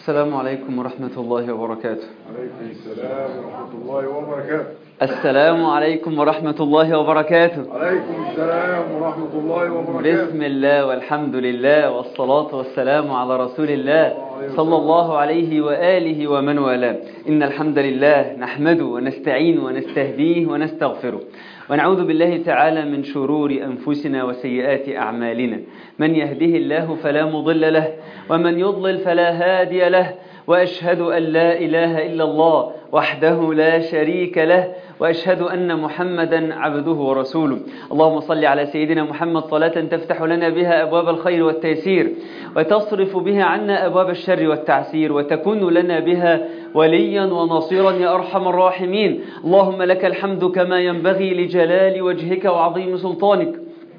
السلام عليكم ورحمة الله وبركاته عليكم السلام ورحمة الله وبركاته السلام عليكم ورحمة الله وبركاته عليكم السلام ورحمة الله وبركاته بسم الله والحمد لله والصلاة والسلام على رسول الله صلى الله عليه وآله ومن والاه إن الحمد لله نحمده ونستعين ونستهديه ونستغفره ونعوذ بالله تعالى من شرور أنفسنا وسيئات أعمالنا من يهده الله فلا مضل له ومن يضلل فلا هادي له وأشهد أن لا إله إلا الله وحده لا شريك له وأشهد أن محمدا عبده ورسوله اللهم صل على سيدنا محمد صلاة تفتح لنا بها أبواب الخير والتيسير وتصرف بها عنا أبواب الشر والتعسير وتكون لنا بها وليا ونصيرا يا أرحم الراحمين اللهم لك الحمد كما ينبغي لجلال وجهك وعظيم سلطانك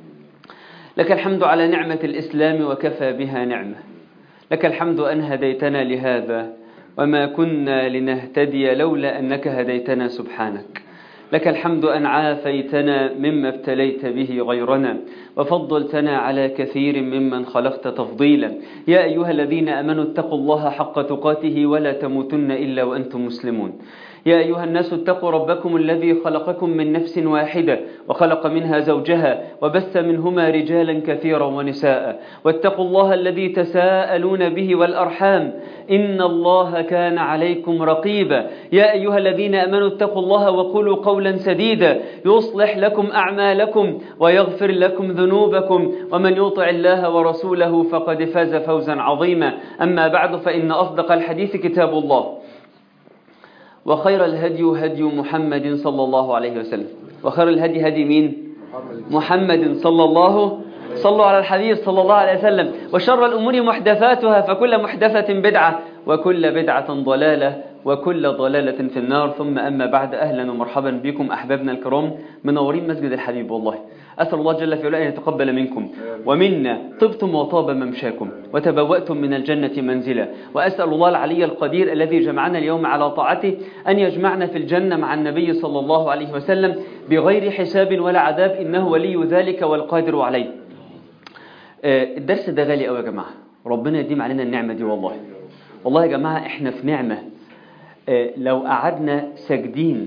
لك الحمد على نعمة الإسلام وكفى بها نعمة لك الحمد أن هديتنا لهذا وما كنا لنهتدي لولا أنك هديتنا سبحانك لك الحمد أن عافيتنا مما ابتليت به غيرنا وفضلتنا على كثير ممن خلقت تفضيلا يا أيها الذين أمنوا اتقوا الله حق تقاته ولا تموتن إلا وأنتم مسلمون يا أيها الناس اتقوا ربكم الذي خلقكم من نفس واحدة وخلق منها زوجها وبث منهما رجالا كثيرا ونساء واتقوا الله الذي تساءلون به والأرحام إن الله كان عليكم رقيبا يا أيها الذين أمنوا اتقوا الله وقولوا قولا سديدا يصلح لكم أعمالكم ويغفر لكم ذنوبكم ومن يطع الله ورسوله فقد فاز فوزا عظيما أما بعد فإن أصدق الحديث كتاب الله وخير الهدي هدي محمد صلى الله عليه وسلم وخير الهدي هدي مين محمد صلى الله صلوا على الحبيب صلى الله عليه وسلم وشر الأمور محدثاتها فكل محدثة بدعة وكل بدعة ضلالة وكل ضلالة في النار ثم أما بعد أهلا ومرحبا بكم أحبابنا الكرام منورين مسجد الحبيب والله أسأل الله جل في علاه أن يتقبل منكم ومنا طبتم وطاب ممشاكم وتبوأتم من الجنة منزلا وأسأل الله العلي القدير الذي جمعنا اليوم على طاعته أن يجمعنا في الجنة مع النبي صلى الله عليه وسلم بغير حساب ولا عذاب إنه ولي ذلك والقادر عليه الدرس ده غالي قوي يا جماعة ربنا يديم علينا النعمة دي والله والله يا جماعة احنا في نعمة لو قعدنا ساجدين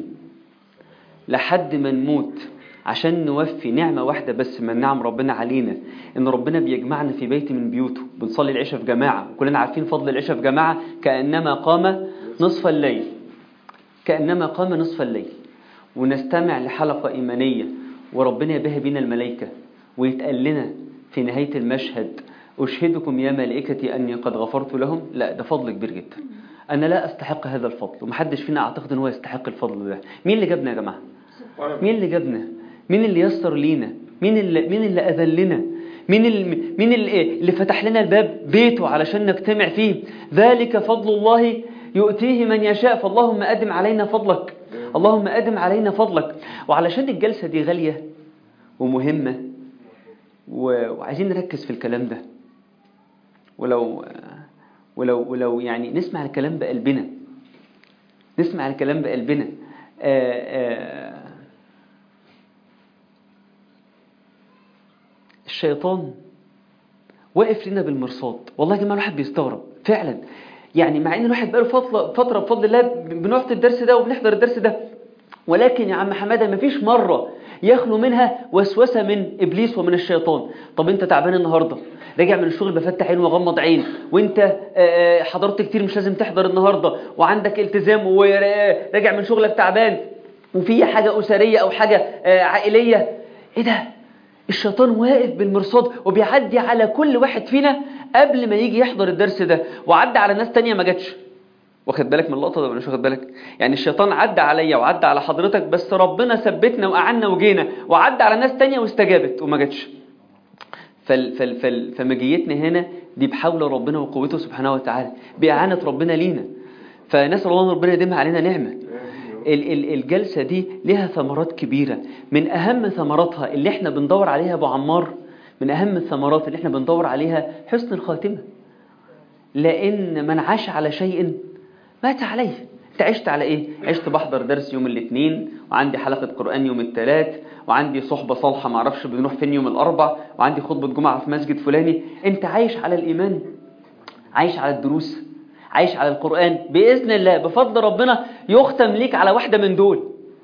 لحد ما نموت عشان نوفي نعمة واحدة بس من نعم ربنا علينا إن ربنا بيجمعنا في بيت من بيوته بنصلي العشاء في جماعة كلنا عارفين فضل العشاء في جماعة كأنما قام نصف الليل كأنما قام نصف الليل ونستمع لحلقة إيمانية وربنا يبهي بنا الملائكة ويتقال لنا في نهاية المشهد أشهدكم يا ملائكتي أني قد غفرت لهم لا ده فضل كبير جدا أنا لا أستحق هذا الفضل ومحدش فينا أعتقد أن هو يستحق الفضل ده مين اللي جابنا يا جماعة مين اللي جابنا مين اللي يسر لينا مين اللي مين اللي اذن لنا مين اللي مين اللي, اللي فتح لنا الباب بيته علشان نجتمع فيه ذلك فضل الله يؤتيه من يشاء فاللهم ادم علينا فضلك اللهم ادم علينا فضلك وعلشان الجلسه دي غاليه ومهمه وعايزين نركز في الكلام ده ولو ولو ولو يعني نسمع الكلام بقلبنا نسمع الكلام بقلبنا آآ آآ الشيطان واقف لنا بالمرصاد والله يا جماعه الواحد بيستغرب فعلا يعني مع ان الواحد بقاله فتره فتره بفضل الله بنحضر الدرس ده وبنحضر الدرس ده ولكن يا عم حماده مفيش مره يخلو منها وسوسه من ابليس ومن الشيطان طب انت تعبان النهارده راجع من الشغل بفتح عين واغمض عين وانت حضرت كتير مش لازم تحضر النهارده وعندك التزام وراجع من شغلك تعبان وفي حاجه اسريه او حاجه عائليه ايه ده الشيطان واقف بالمرصاد وبيعدي على كل واحد فينا قبل ما يجي يحضر الدرس ده وعدى على ناس تانية ما جاتش واخد بالك من اللقطه ده ولا مش واخد بالك يعني الشيطان عدى عليا وعدى على حضرتك بس ربنا ثبتنا وقعدنا وجينا وعدى على ناس تانية واستجابت وما جاتش فال فال فال فمجيتنا هنا دي بحول ربنا وقوته سبحانه وتعالى بإعانة ربنا لينا فنسأل الله ربنا يديمها علينا نعمة الجلسة دي لها ثمرات كبيرة من أهم ثمراتها اللي احنا بندور عليها أبو عمار من أهم الثمرات اللي احنا بندور عليها حسن الخاتمة لأن من عاش على شيء مات عليه انت عشت على ايه عشت بحضر درس يوم الاثنين وعندي حلقة قرآن يوم الثلاث وعندي صحبة صالحة معرفش بنروح فين يوم الأربع وعندي خطبة جمعة في مسجد فلاني انت عايش على الإيمان عايش على الدروس عايش على القرآن بإذن الله بفضل ربنا يختم ليك على واحدة من دول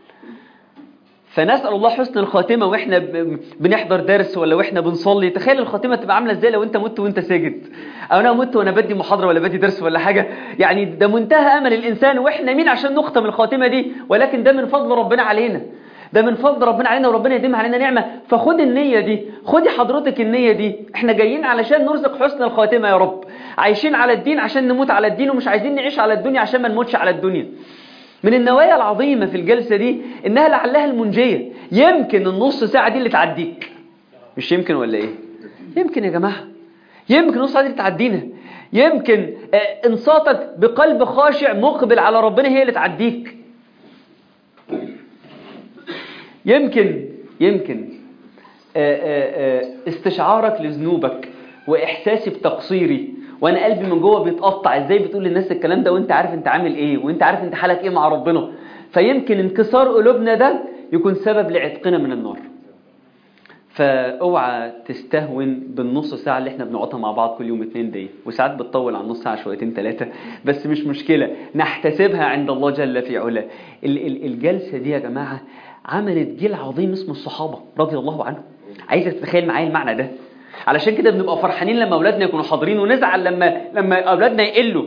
فنسأل الله حسن الخاتمة واحنا ب- بنحضر درس ولا واحنا بنصلي تخيل الخاتمة تبقى عاملة ازاي لو انت مت وانت ساجد او انا مت وانا بدي محاضرة ولا بدي درس ولا حاجة يعني ده منتهى امل الانسان واحنا مين عشان نختم الخاتمة دي ولكن ده من فضل ربنا علينا ده من فضل ربنا علينا وربنا يديم علينا نعمة فخد النية دي خدي حضرتك النية دي احنا جايين علشان نرزق حسن الخاتمة يا رب عايشين على الدين عشان نموت على الدين ومش عايزين نعيش على الدنيا عشان ما نموتش على الدنيا من النوايا العظيمة في الجلسة دي إنها لعلها المنجية يمكن النص ساعة دي اللي تعديك مش يمكن ولا إيه يمكن يا جماعة يمكن النص ساعة دي اللي تعدينا يمكن آه، انصاتك بقلب خاشع مقبل على ربنا هي اللي تعديك يمكن يمكن آه، آه، آه، استشعارك لذنوبك واحساسي بتقصيري وانا قلبي من جوه بيتقطع ازاي بتقول للناس الكلام ده وانت عارف انت عامل ايه وانت عارف انت حالك ايه مع ربنا فيمكن انكسار قلوبنا ده يكون سبب لعتقنا من النار فاوعى تستهون بالنص ساعة اللي احنا بنقعدها مع بعض كل يوم اتنين دقيقة وساعات بتطول عن نص ساعة شويتين ثلاثة بس مش مشكلة نحتسبها عند الله جل في علاه ال- ال- الجلسة دي يا جماعة عملت جيل عظيم اسمه الصحابة رضي الله عنهم عايزك تتخيل معايا المعنى ده علشان كده بنبقى فرحانين لما اولادنا يكونوا حاضرين ونزعل لما لما اولادنا يقلوا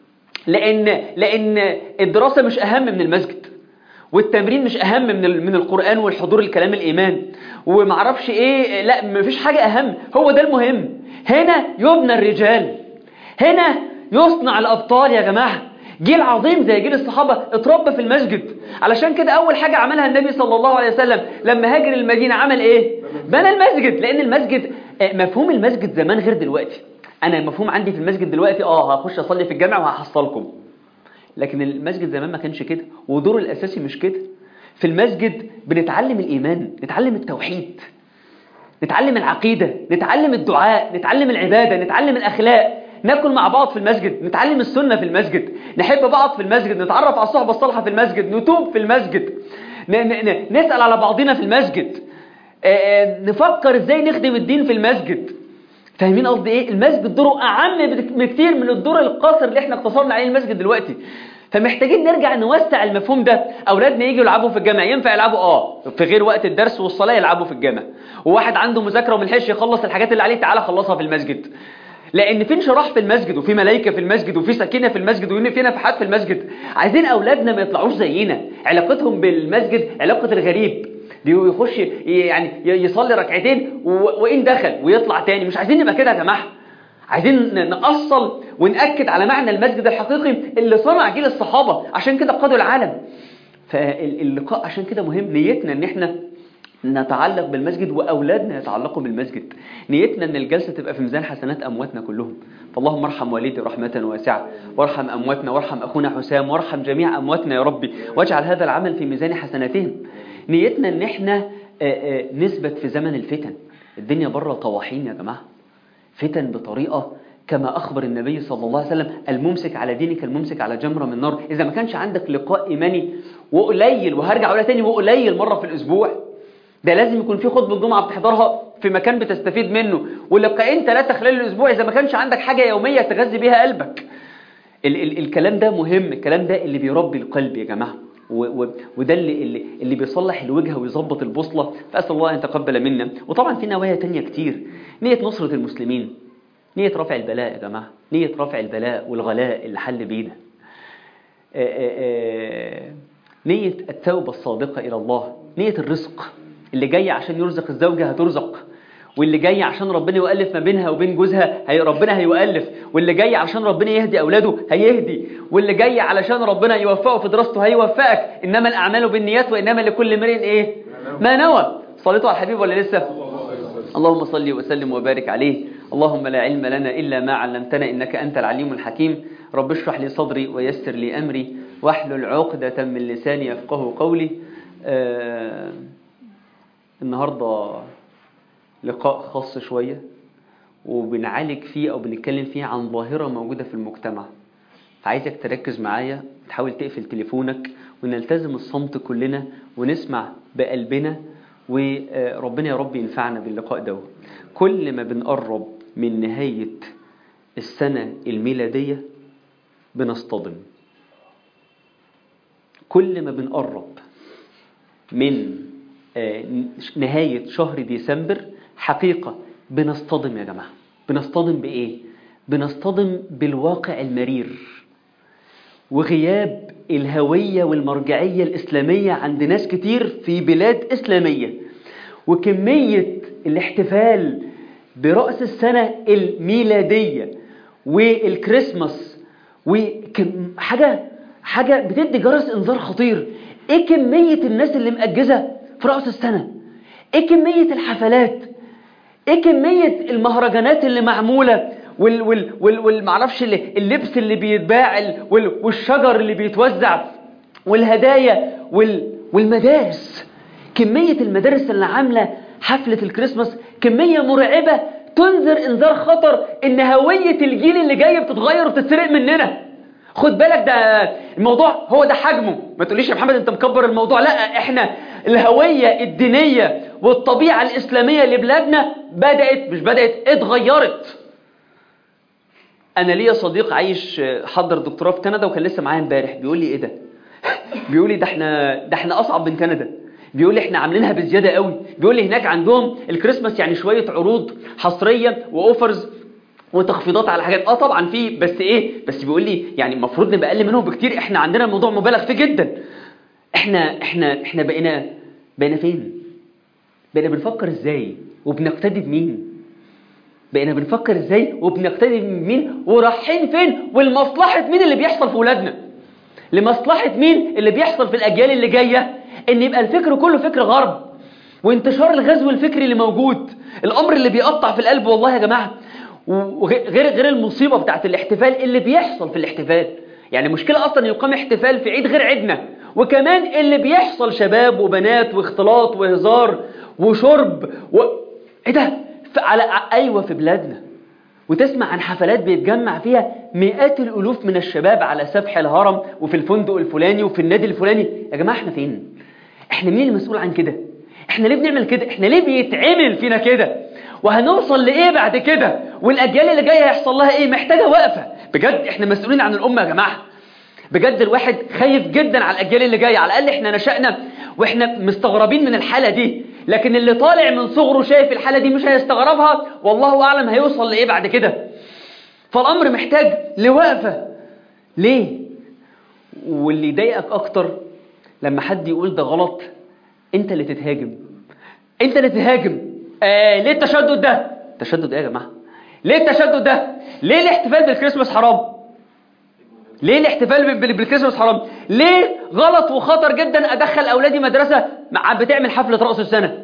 لان لان الدراسة مش اهم من المسجد والتمرين مش اهم من ال- من القران والحضور الكلام الايمان ومعرفش ايه لا مفيش حاجه اهم هو ده المهم هنا يبنى الرجال هنا يصنع الابطال يا جماعه جيل عظيم زي جيل الصحابه اتربى في المسجد علشان كده اول حاجه عملها النبي صلى الله عليه وسلم لما هاجر المدينه عمل ايه بنى المسجد لان المسجد آه، مفهوم المسجد زمان غير دلوقتي انا المفهوم عندي في المسجد دلوقتي اه هخش اصلي في الجامع وهحصلكم لكن المسجد زمان ما كانش كده ودوره الأساسي مش كده في المسجد بنتعلم الإيمان نتعلم التوحيد نتعلم العقيدة نتعلم الدعاء نتعلم العبادة نتعلم الأخلاق ناكل مع بعض في المسجد نتعلم السنة في المسجد نحب بعض في المسجد نتعرف على الصحبة الصالحة في المسجد نتوب في المسجد ن- ن- ن- نسأل على بعضنا في المسجد آه، آه، نفكر ازاي نخدم الدين في المسجد فاهمين قصدي ايه المسجد دوره اعم بك- بكتير من الدور القاصر اللي احنا اقتصرنا عليه المسجد دلوقتي فمحتاجين نرجع نوسع المفهوم ده اولادنا يجوا يلعبوا في الجامع ينفع يلعبوا اه في غير وقت الدرس والصلاه يلعبوا في الجامع وواحد عنده مذاكره وملحقش يخلص الحاجات اللي عليه تعالى خلصها في المسجد لان في انشراح في المسجد وفي ملائكه في المسجد وفي سكينه في المسجد وفي نفحات في المسجد عايزين اولادنا ما يطلعوش زينا علاقتهم بالمسجد علاقه الغريب دي يخش ي- يعني ي- يصلي ركعتين و- وان دخل ويطلع تاني مش عايزين نبقى كده يا جماعه عايزين ن- نأصل ونأكد على معنى المسجد الحقيقي اللي صنع جيل الصحابة عشان كده قادوا العالم فاللقاء عشان كده مهم نيتنا ان احنا نتعلق بالمسجد واولادنا يتعلقوا بالمسجد نيتنا ان الجلسه تبقى في ميزان حسنات امواتنا كلهم فاللهم ارحم والدي رحمه واسعه وارحم امواتنا وارحم اخونا حسام وارحم جميع امواتنا يا ربي واجعل هذا العمل في ميزان حسناتهم نيتنا ان احنا آه، آه، نثبت في زمن الفتن الدنيا بره طواحين يا جماعه فتن بطريقة كما أخبر النبي صلى الله عليه وسلم الممسك على دينك الممسك على جمرة من نار إذا ما كانش عندك لقاء إيماني وقليل وهرجع أقولها تاني وقليل مرة في الأسبوع ده لازم يكون في خطبة جمعة بتحضرها في مكان بتستفيد منه ولقاءين ثلاثة خلال الأسبوع إذا ما كانش عندك حاجة يومية تغذي بيها قلبك ال ال الكلام ده مهم الكلام ده اللي بيربي القلب يا جماعة و- و- وده اللي, اللي, اللي بيصلح الوجهة ويظبط البوصلة فأسأل الله أن يتقبل منا وطبعا في نوايا تانية كتير نية نصرة المسلمين نية رفع البلاء يا جماعة نية رفع البلاء والغلاء اللي حل بينا آه، آه، آه، نية التوبة الصادقة إلى الله نية الرزق اللي جاي عشان يرزق الزوجة هترزق واللي جاي عشان ربنا يؤلف ما بينها وبين جوزها هي ربنا هيؤلف واللي جاي عشان ربنا يهدي أولاده هيهدي واللي جاي علشان ربنا يوفقه في دراسته هيوفقك إنما الأعمال بالنيات وإنما لكل امرئ إيه ما نوى صليتوا على الحبيب ولا لسه اللهم صل وسلم وبارك عليه اللهم لا علم لنا إلا ما علمتنا إنك أنت العليم الحكيم رب اشرح لي صدري ويسر لي أمري واحلل عقدة من لساني يفقه قولي آه النهاردة لقاء خاص شوية وبنعالج فيه أو بنتكلم فيه عن ظاهرة موجودة في المجتمع فعايزك تركز معايا تحاول تقفل تليفونك ونلتزم الصمت كلنا ونسمع بقلبنا وربنا يا رب ينفعنا باللقاء ده كل ما بنقرب من نهاية السنة الميلادية بنصطدم كل ما بنقرب من آه، نهاية شهر ديسمبر حقيقة بنصطدم يا جماعة بنصطدم بإيه؟ بنصطدم بالواقع المرير وغياب الهوية والمرجعية الإسلامية عند ناس كتير في بلاد إسلامية وكمية الاحتفال برأس السنة الميلادية والكريسماس وحاجة حاجة بتدي جرس انذار خطير ايه كمية الناس اللي مأجزة في رأس السنة ايه كمية الحفلات ايه كمية المهرجانات اللي معمولة وال وال وال والمعرفش اللي اللبس اللي بيتباع ال- وال والشجر اللي بيتوزع والهدايا وال والمدارس كمية المدارس اللي عاملة حفلة الكريسماس كمية مرعبة تنذر انذار خطر ان هوية الجيل اللي جاي بتتغير وتتسرق مننا خد بالك ده الموضوع هو ده حجمه ما تقوليش يا محمد انت مكبر الموضوع لا احنا الهوية الدينية والطبيعة الإسلامية لبلادنا بدأت مش بدأت اتغيرت انا ليا صديق عايش حضر دكتوراه في كندا وكان لسه معايا امبارح بيقول لي ايه ده بيقول لي ده احنا ده احنا اصعب من كندا بيقول لي احنا عاملينها بزياده قوي بيقول لي هناك عندهم الكريسماس يعني شويه عروض حصريه واوفرز وتخفيضات على حاجات اه طبعا في بس ايه بس بيقول لي يعني المفروض نبقى اقل منهم بكتير احنا عندنا الموضوع مبالغ فيه جدا احنا احنا احنا بقينا بقينا فين بقينا بنفكر ازاي وبنقتدي بمين بقينا بنفكر ازاي وبنقتدي بمين ورايحين فين والمصلحة مين اللي بيحصل في ولادنا لمصلحة مين اللي بيحصل في الأجيال اللي جاية ان يبقى الفكر كله فكر غرب وانتشار الغزو الفكري اللي موجود الأمر اللي بيقطع في القلب والله يا جماعة وغير غير المصيبة بتاعت الاحتفال اللي بيحصل في الاحتفال يعني مشكلة أصلا يقام احتفال في عيد غير عيدنا وكمان اللي بيحصل شباب وبنات واختلاط وهزار وشرب و... ايه ده ف- على ع- ايوه في بلادنا وتسمع عن حفلات بيتجمع فيها مئات الالوف من الشباب على سفح الهرم وفي الفندق الفلاني وفي النادي الفلاني يا جماعه احنا فين احنا مين المسؤول عن كده احنا ليه بنعمل كده احنا ليه بيتعمل فينا كده وهنوصل لايه بعد كده والاجيال اللي جايه هيحصل لها ايه محتاجه وقفه بجد احنا مسؤولين عن الامه يا جماعه بجد الواحد خايف جدا على الاجيال اللي جايه على الاقل احنا نشأنا واحنا مستغربين من الحاله دي لكن اللي طالع من صغره شايف الحاله دي مش هيستغربها والله اعلم هيوصل لايه بعد كده فالامر محتاج لوقفه ليه واللي يضايقك اكتر لما حد يقول ده غلط انت اللي تتهاجم انت اللي تهاجم آه ليه التشدد ده تشدد ايه يا جماعه ليه التشدد ده ليه الاحتفال بالكريسماس حرام ليه الاحتفال بال- بال- بالكريسماس حرام ليه غلط وخطر جدا ادخل اولادي مدرسه مع بتعمل حفله راس السنه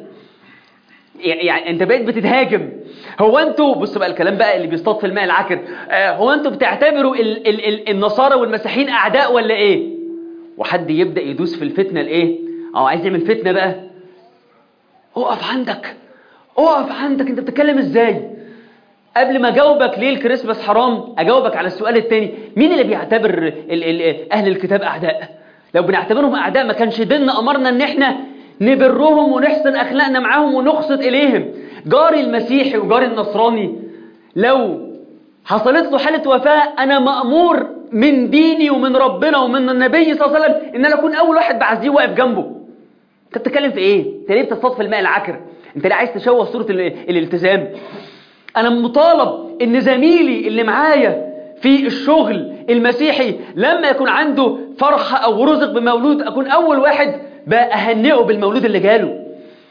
يعني انت بقيت بتتهاجم هو انتوا بصوا بقى الكلام بقى اللي بيصطاد في الماء العكر آه هو انتوا بتعتبروا ال ال ال النصارى والمسيحيين اعداء ولا ايه وحد يبدا يدوس في الفتنه الايه او عايز يعمل فتنه بقى اقف عندك اقف عندك انت بتتكلم ازاي قبل ما اجاوبك ليه الكريسماس حرام اجاوبك على السؤال الثاني مين اللي بيعتبر ال ال اهل الكتاب اعداء لو بنعتبرهم اعداء ما كانش ديننا امرنا ان احنا نبرهم ونحسن اخلاقنا معاهم ونقسط اليهم جاري المسيحي وجاري النصراني لو حصلت له حاله وفاه انا مامور من ديني ومن ربنا ومن النبي صلى الله عليه وسلم ان انا اكون اول واحد بعزيه واقف جنبه انت بتتكلم في ايه انت ليه بتصطاد في الماء العكر انت ليه عايز تشوه صوره ال- الالتزام انا مطالب ان زميلي اللي معايا في الشغل المسيحي لما يكون عنده فرحة او رزق بمولود اكون اول واحد بقى اهنئه بالمولود اللي جاله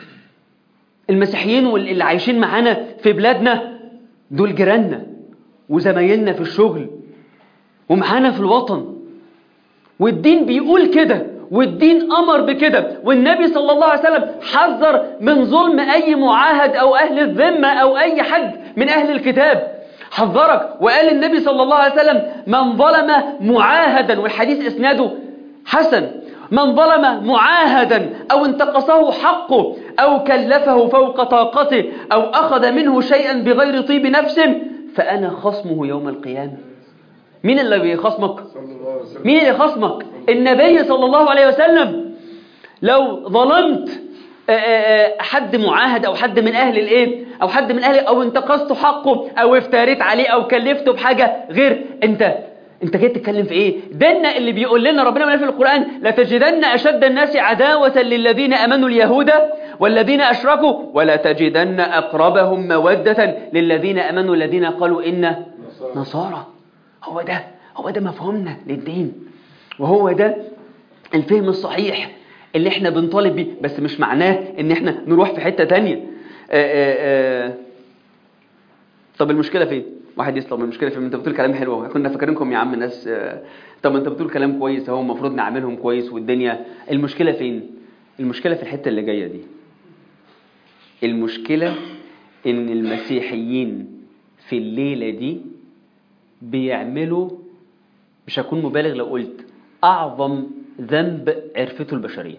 المسيحيين واللي عايشين معانا في بلادنا دول جيراننا وزمايلنا في الشغل ومعانا في الوطن والدين بيقول كده والدين أمر بكده والنبي صلى الله عليه وسلم حذر من ظلم أي معاهد أو أهل الذمة أو أي حد من أهل الكتاب حذرك وقال النبي صلى الله عليه وسلم من ظلم معاهدا والحديث إسناده حسن من ظلم معاهدا أو انتقصه حقه أو كلفه فوق طاقته أو أخذ منه شيئا بغير طيب نفس فأنا خصمه يوم القيامة مين اللي بيخصمك؟ صلى الله عليه وسلم مين اللي خصمك النبي صلى الله عليه وسلم لو ظلمت آه، آه، آه، حد معاهد او حد من اهل الايه او حد من اهل او انتقصت حقه او افتريت عليه او كلفته بحاجه غير انت انت جاي تتكلم في ايه ديننا اللي بيقول لنا ربنا ما في القرآن لتجدن أشد الناس عداوة للذين أمنوا اليهود والذين أشركوا ولا تجدن أقربهم مودة للذين أمنوا الذين قالوا إن نصارى هو ده هو ده مفهومنا للدين وهو ده الفهم الصحيح اللي احنا بنطالب بيه بس مش معناه ان احنا نروح في حتة تانية آآ آآ طب المشكلة فين واحد يسلم المشكلة فين انت بتقول كلام حلو كنا فاكرينكم يا عم ناس آه، طب انت بتقول كلام كويس اهو المفروض نعملهم كويس والدنيا المشكلة فين المشكلة في الحتة اللي جاية دي المشكلة ان المسيحيين في الليلة دي بيعملوا مش هكون مبالغ لو قلت أعظم ذنب عرفته البشرية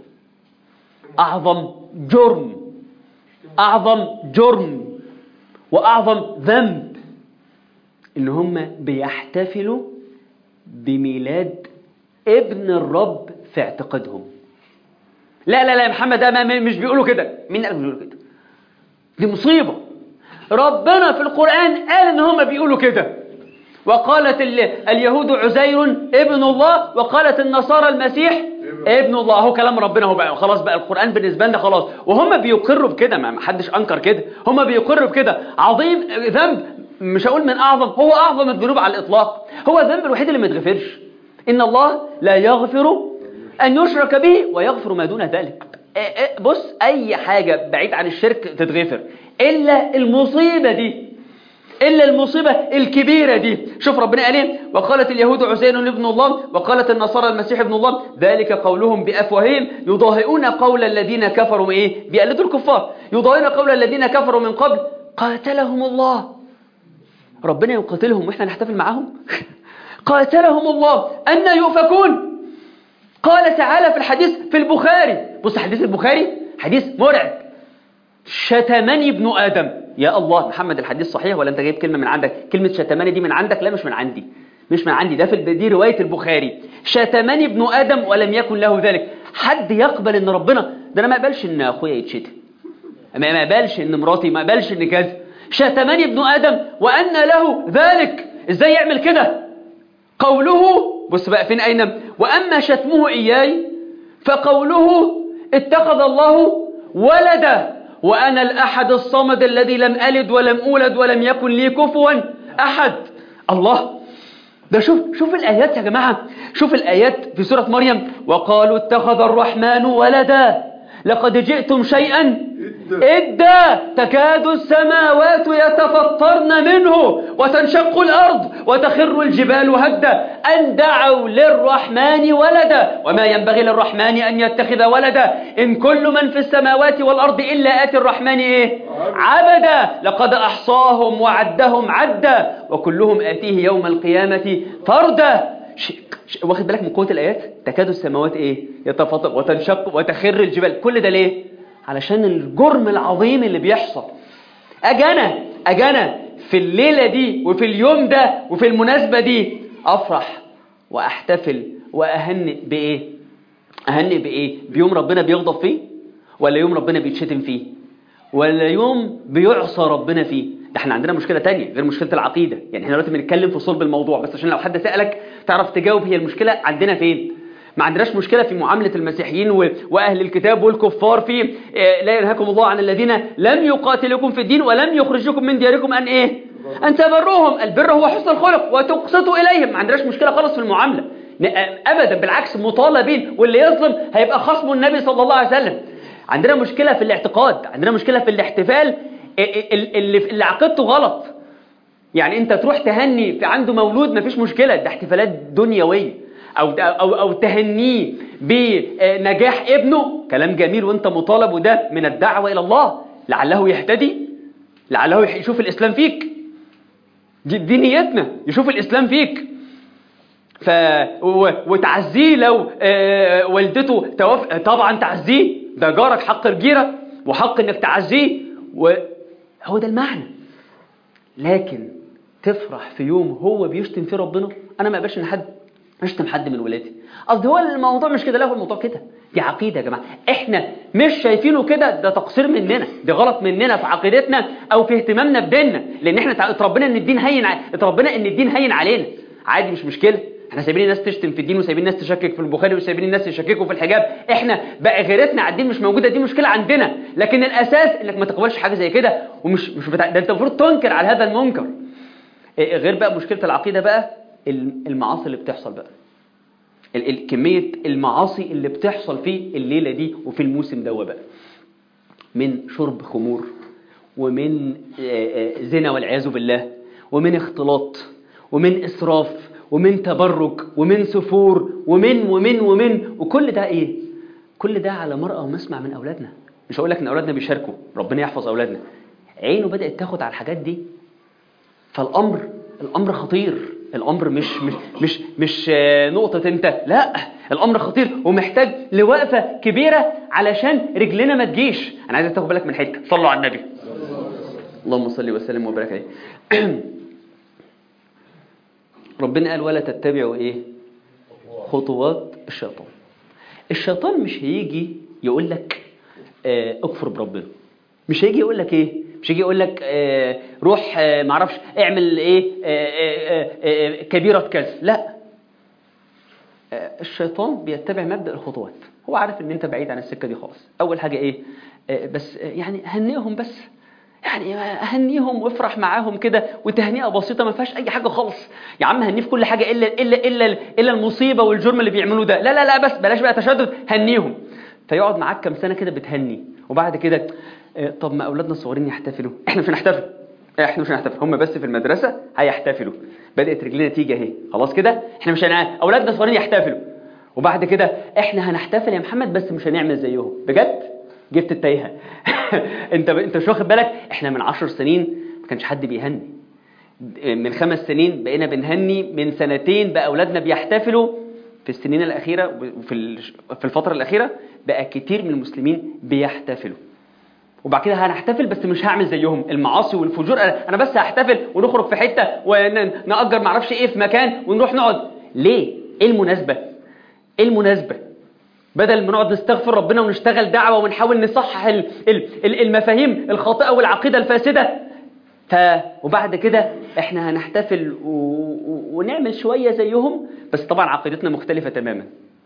أعظم جرم أعظم جرم وأعظم ذنب إن هم بيحتفلوا بميلاد ابن الرب في اعتقادهم لا لا لا يا محمد ده ما- مش بيقولوا كده مين قال بيقولوا كده دي مصيبة ربنا في القرآن قال إن هم بيقولوا كده وقالت ال- اليهود عزير ابن الله وقالت النصارى المسيح ابن الله هو كلام ربنا هو بقى خلاص بقى القرآن بالنسبة لنا خلاص وهم بيقروا بكده ما ما حدش أنكر كده هم بيقروا بكده عظيم ذنب مش هقول من أعظم هو أعظم الذنوب على الإطلاق هو الذنب الوحيد اللي ما يتغفرش إن الله لا يغفر أن يشرك به ويغفر ما دون ذلك إيه إيه بص أي حاجة بعيد عن الشرك تتغفر إلا المصيبة دي إلا المصيبة الكبيرة دي شوف ربنا قال ايه وقالت اليهود عزير ابن الله وقالت النصارى المسيح ابن الله ذلك قولهم بأفواههم يضاهئون قول الذين كفروا ايه بيقلدوا الكفار يضاهئون قول الذين كفروا من قبل قاتلهم الله ربنا يقاتلهم واحنا نحتفل معاهم قاتلهم الله أن يؤفكون قال تعالى في الحديث في البخاري بص حديث البخاري حديث مرعب شتمني ابن آدم يا الله محمد الحديث صحيح ولا انت جايب كلمة من عندك كلمة شتمني دي من عندك لا مش من عندي مش من عندي ده في الب- دي رواية البخاري شتمني ابن آدم ولم يكن له ذلك حد يقبل ان ربنا ده انا ما اقبلش ان اخويا يتشتم ما ما اقبلش ان مراتي ما اقبلش ان كذا شتمني ابن آدم وأن له ذلك ازاي يعمل كده قوله بص بقى فين أين وأما شتمه إياي فقوله اتخذ الله ولدا وأنا الأحد الصمد الذي لم ألد ولم أولد ولم يكن لي كفوا أحد الله ده شوف شوف الآيات يا جماعة شوف الآيات في سورة مريم وقالوا اتخذ الرحمن ولدا لقد جئتم شيئا إدا تكاد السماوات يتفطرن منه وتنشق الأرض وتخر الجبال هدا أن دعوا للرحمن ولدا وما ينبغي للرحمن أن يتخذ ولدا إن كل من في السماوات والأرض إلا آتي الرحمن إيه عبدا لقد أحصاهم وعدهم عدا وكلهم آتيه يوم القيامة فردا ش... ش... واخد بالك من قوة الآيات تكاد السماوات إيه يتفطر وتنشق وتخر الجبال كل ده ليه علشان الجرم العظيم اللي بيحصل أجانا أجانا في الليلة دي وفي اليوم ده وفي المناسبة دي أفرح وأحتفل وأهنئ بإيه أهنئ بإيه بيوم ربنا بيغضب فيه ولا يوم ربنا بيتشتم فيه ولا يوم بيعصى ربنا فيه ده احنا عندنا مشكلة تانية غير مشكلة العقيدة يعني احنا دلوقتي بنتكلم في صلب الموضوع بس عشان لو حد سألك تعرف تجاوب هي المشكلة عندنا فين ما عندناش مشكلة في معاملة المسيحيين و... وأهل الكتاب والكفار في اه لا ينهاكم الله عن الذين لم يقاتلكم في الدين ولم يخرجكم من دياركم أن إيه أن تبروهم البر هو حسن الخلق وتقسطوا إليهم ما عندناش مشكلة خالص في المعاملة أبدا بالعكس مطالبين واللي يظلم هيبقى خصم النبي صلى الله عليه وسلم عندنا مشكلة في الاعتقاد عندنا مشكلة في الاحتفال اللي, اللي عقيدته غلط يعني انت تروح تهني في عنده مولود مفيش مشكلة ده احتفالات دنيوية أو, أو, أو تهنيه بنجاح ابنه كلام جميل وانت مطالب وده من الدعوة إلى الله لعله يهتدي لعله يشوف الإسلام فيك دي, دي نيتنا يشوف الإسلام فيك ف وتعزيه لو والدته توف... طبعا تعزيه ده جارك حق الجيرة وحق انك تعزيه وهو ده المعنى لكن تفرح في يوم هو بيشتم فيه ربنا انا ما اقبلش ان حد اشتم حد من ولادي قصدي هو الموضوع مش كده لا هو الموضوع كده دي عقيده يا جماعه احنا مش شايفينه كده ده تقصير مننا ده غلط مننا في عقيدتنا او في اهتمامنا بديننا لان احنا اتربينا ان الدين هين اتربينا ان الدين هين علينا عادي مش مشكله احنا سايبين الناس تشتم في الدين وسايبين الناس تشكك في البخاري وسايبين الناس يشككوا في الحجاب احنا بقى غيرتنا على الدين مش موجوده دي مشكله عندنا لكن الاساس انك ما تقبلش حاجه زي كده ومش مش بتاع ده انت المفروض تنكر على هذا المنكر إيه غير بقى مشكله العقيده بقى المعاصي اللي بتحصل بقى ال- ال- كميه المعاصي اللي بتحصل في الليله دي وفي الموسم ده بقى من شرب خمور ومن آه، آه، زنا والعياذ بالله ومن اختلاط ومن إسراف ومن تبرج ومن سفور ومن ومن ومن وكل ده إيه؟ كل ده على مرأى ومسمع من أولادنا مش هقول لك إن أولادنا بيشاركوا ربنا يحفظ أولادنا عينه بدأت تاخد على الحاجات دي فالأمر الأمر خطير الأمر مش مش مش مش آه، نقطة أنت لا الأمر خطير ومحتاج لوقفة كبيرة علشان رجلنا ما تجيش أنا عايزك تاخد بالك من حتة صلوا على النبي اللهم صل وسلم وبارك عليه ربنا قال ولا تتبعوا ايه خطوات الشيطان الشيطان مش هيجي يقول لك آه، اكفر بربنا مش هيجي يقول لك ايه مش هيجي يقول لك آه، روح آه، معرفش اعمل ايه آه، آه، آه، آه، كبيرة كذا لا آه، الشيطان بيتبع مبدأ الخطوات هو عارف ان انت بعيد عن السكة دي خالص اول حاجة ايه آه، بس آه، يعني هنئهم بس يعني هنيهم وافرح معاهم كده وتهنئه بسيطه ما فيهاش اي حاجه خالص يا عم هنيه في كل حاجه الا الا الا الا المصيبه والجرم اللي بيعملوه ده لا لا لا بس بلاش بقى تشدد هنيهم فيقعد معاك كام سنه كده بتهني وبعد كده آه، طب ما اولادنا الصغيرين يحتفلوا احنا مش هنحتفل احنا مش هنحتفل هم بس في المدرسه هيحتفلوا بدات رجلنا تيجي اهي خلاص كده احنا مش هن... اولادنا الصغيرين يحتفلوا وبعد كده احنا هنحتفل يا محمد بس مش هنعمل زيهم بجد جبت التايهه انت انت مش واخد بالك احنا من عشر سنين ما كانش حد بيهني من خمس سنين بقينا بنهني من سنتين بقى اولادنا بيحتفلوا في السنين الاخيره وفي ال- في الفتره الاخيره بقى كتير من المسلمين بيحتفلوا وبعد كده هنحتفل بس مش هعمل زيهم المعاصي والفجور انا أنا بس هحتفل ونخرج في حته ونأجر معرفش ايه في مكان ونروح نقعد ليه ايه المناسبه ايه المناسبه بدل ما نقعد نستغفر ربنا ونشتغل دعوة ونحاول نصحح ال- ال- ال- المفاهيم الخاطئة والعقيدة الفاسدة ف وبعد كده احنا هنحتفل و... و... ونعمل شوية زيهم بس طبعا عقيدتنا مختلفة تماما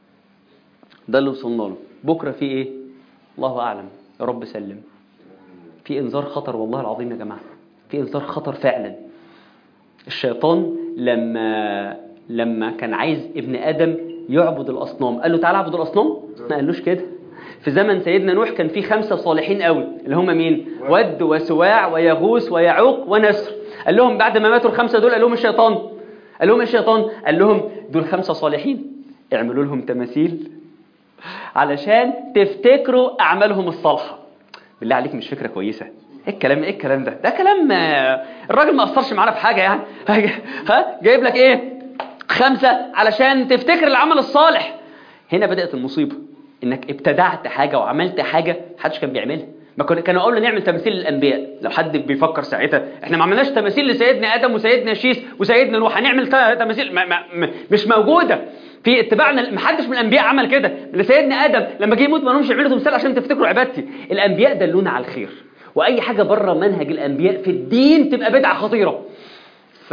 ده اللي وصلنا له بكرة في ايه الله أعلم يا رب سلم في انذار خطر والله العظيم يا جماعة في انذار خطر فعلا الشيطان لما لما كان عايز ابن ادم يعبد الاصنام قال له تعالى اعبد الاصنام ما قالوش كده في زمن سيدنا نوح كان في خمسه صالحين قوي اللي هم مين ود وسواع ويغوث ويعوق ونسر قال لهم بعد ما ماتوا الخمسه دول قال لهم الشيطان قال لهم إيه الشيطان قال لهم دول خمسه صالحين اعملوا لهم تماثيل علشان تفتكروا اعمالهم الصالحه بالله عليك مش فكره كويسه ايه الكلام ايه الكلام ده ده كلام آه، الراجل ما اثرش معانا في حاجه يعني ها جايب لك ايه خمسه علشان تفتكر العمل الصالح هنا بدات المصيبه انك ابتدعت حاجه وعملت حاجه محدش كان بيعملها ما كنا كانوا قالوا نعمل تماثيل للانبياء لو حد بيفكر ساعتها احنا ما عملناش تماثيل لسيدنا ادم وسيدنا شيس وسيدنا نوح هنعمل ت- تماثيل ما ما ما مش موجوده في اتباعنا ما حدش من الانبياء عمل كده لسيدنا ادم لما جه يموت ما لهمش يعملوا تمثال عشان تفتكروا عبادتي الانبياء دلونا على الخير واي حاجه بره منهج الانبياء في الدين تبقى بدعه خطيره ف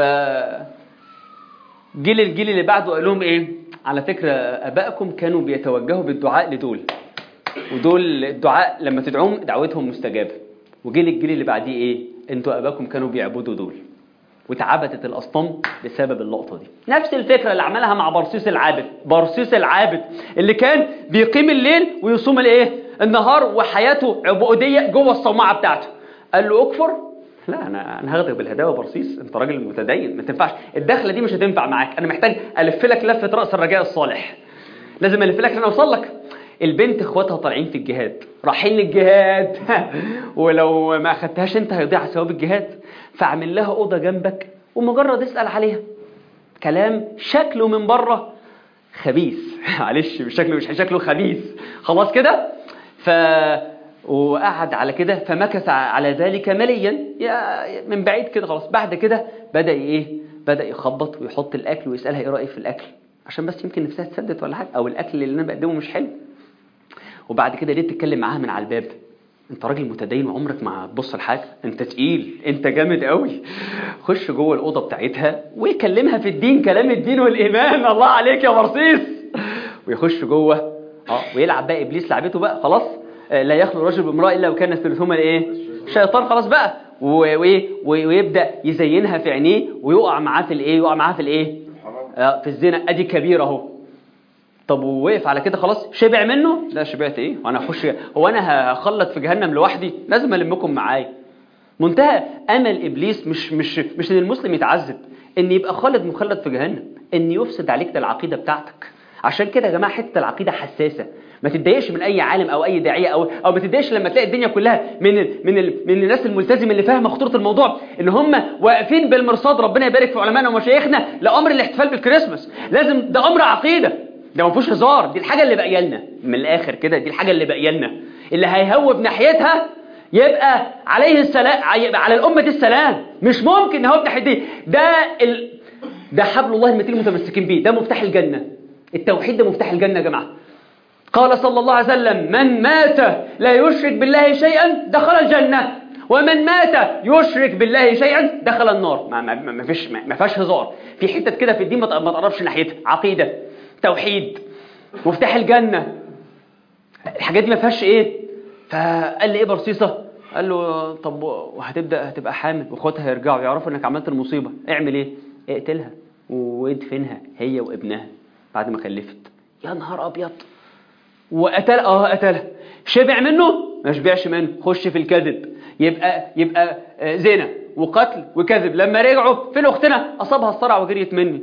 جيل الجيل اللي بعده قال لهم ايه على فكره ابائكم كانوا بيتوجهوا بالدعاء لدول ودول الدعاء لما تدعوهم دعوتهم مستجابه وجيل الجيل اللي بعديه ايه انتوا ابائكم كانوا بيعبدوا دول واتعبدت الاصنام بسبب اللقطه دي نفس الفكره اللي عملها مع برسيس العابد برسيس العابد اللي كان بيقيم الليل ويصوم الايه النهار وحياته عبوديه جوه الصومعه بتاعته قال له اكفر لا انا انا هاخدك بالهداوه برصيص انت راجل متدين ما تنفعش الدخله دي مش هتنفع معاك انا محتاج الف لك لفه راس الرجاء الصالح لازم الف لك عشان اوصل لك البنت اخواتها طالعين في الجهاد رايحين للجهاد ولو ما اخدتهاش انت هيضيع ثواب الجهاد فاعمل لها اوضه جنبك ومجرد اسال عليها كلام شكله من بره خبيث معلش مش شكله مش شكله خبيث خلاص كده ف وقعد على كده فمكث على ذلك مليا يا- من بعيد كده خلاص بعد كده بدا ايه بدا يخبط ويحط الاكل ويسالها ايه رايك في الاكل عشان بس يمكن نفسها تسدد ولا حاجه او الاكل اللي انا بقدمه مش حلو وبعد كده ليه تتكلم معاها من على الباب انت راجل متدين وعمرك ما هتبص لحاجه انت تقيل انت جامد قوي يخش جوه الاوضه بتاعتها ويكلمها في الدين كلام الدين والايمان الله عليك يا برصيص ويخش جوه اه ويلعب بقى ابليس لعبته بقى خلاص آه، لا يخلو رجل بامراه الا وكان ثلثهما الايه شيطان خلاص بقى و- وإيه؟ ويبدا يزينها في عينيه ويقع معاه في الايه يقع معاه في الايه حرام آه، في الزنا ادي كبير اهو طب ووقف على كده خلاص شبع منه لا شبعت ايه وانا اخش هو انا هخلط في جهنم لوحدي لازم المكم معايا منتهى امل ابليس مش مش مش ان المسلم يتعذب ان يبقى خالد مخلد في جهنم ان يفسد عليك ده العقيده بتاعتك عشان كده يا جماعه حته العقيده حساسه ما تتضايقش من اي عالم او اي داعيه او او ما تتضايقش لما تلاقي الدنيا كلها من ال من ال من الناس الملتزمه اللي فاهمه خطوره الموضوع ان هم واقفين بالمرصاد ربنا يبارك في علمائنا ومشايخنا لامر الاحتفال بالكريسماس لازم ده امر عقيده ده ما فيهوش هزار دي الحاجه اللي باقيه لنا من الاخر كده دي الحاجه اللي باقيه لنا اللي هيهوب ناحيتها يبقى عليه السلام يبقى على الامه دي السلام مش ممكن نهوب ناحيه دي ده ال... ده حبل الله المتين المتمسكين بيه ده مفتاح الجنه التوحيد ده مفتاح الجنه يا جماعه قال صلى الله عليه وسلم من مات لا يشرك بالله شيئا دخل الجنه ومن مات يشرك بالله شيئا دخل النار ما, ما, ما ما فيش ما, ما فيهاش هزار في حتت كده في الدين ما ت- ما تقربش ناحيتها عقيده توحيد مفتاح الجنه الحاجات دي ما فيهاش ايه فقال لي ايه برصيصه قال له طب وهتبدا هتبقى حامل واخواتها هيرجعوا يعرفوا انك عملت المصيبه اعمل ايه اقتلها وادفنها هي وابنها بعد ما خلفت يا نهار ابيض وقتل اه قتلها شبع منه ما شبعش منه خش في الكذب يبقى يبقى آه، زنا وقتل وكذب لما رجعوا فين اختنا اصابها الصرع وجريت مني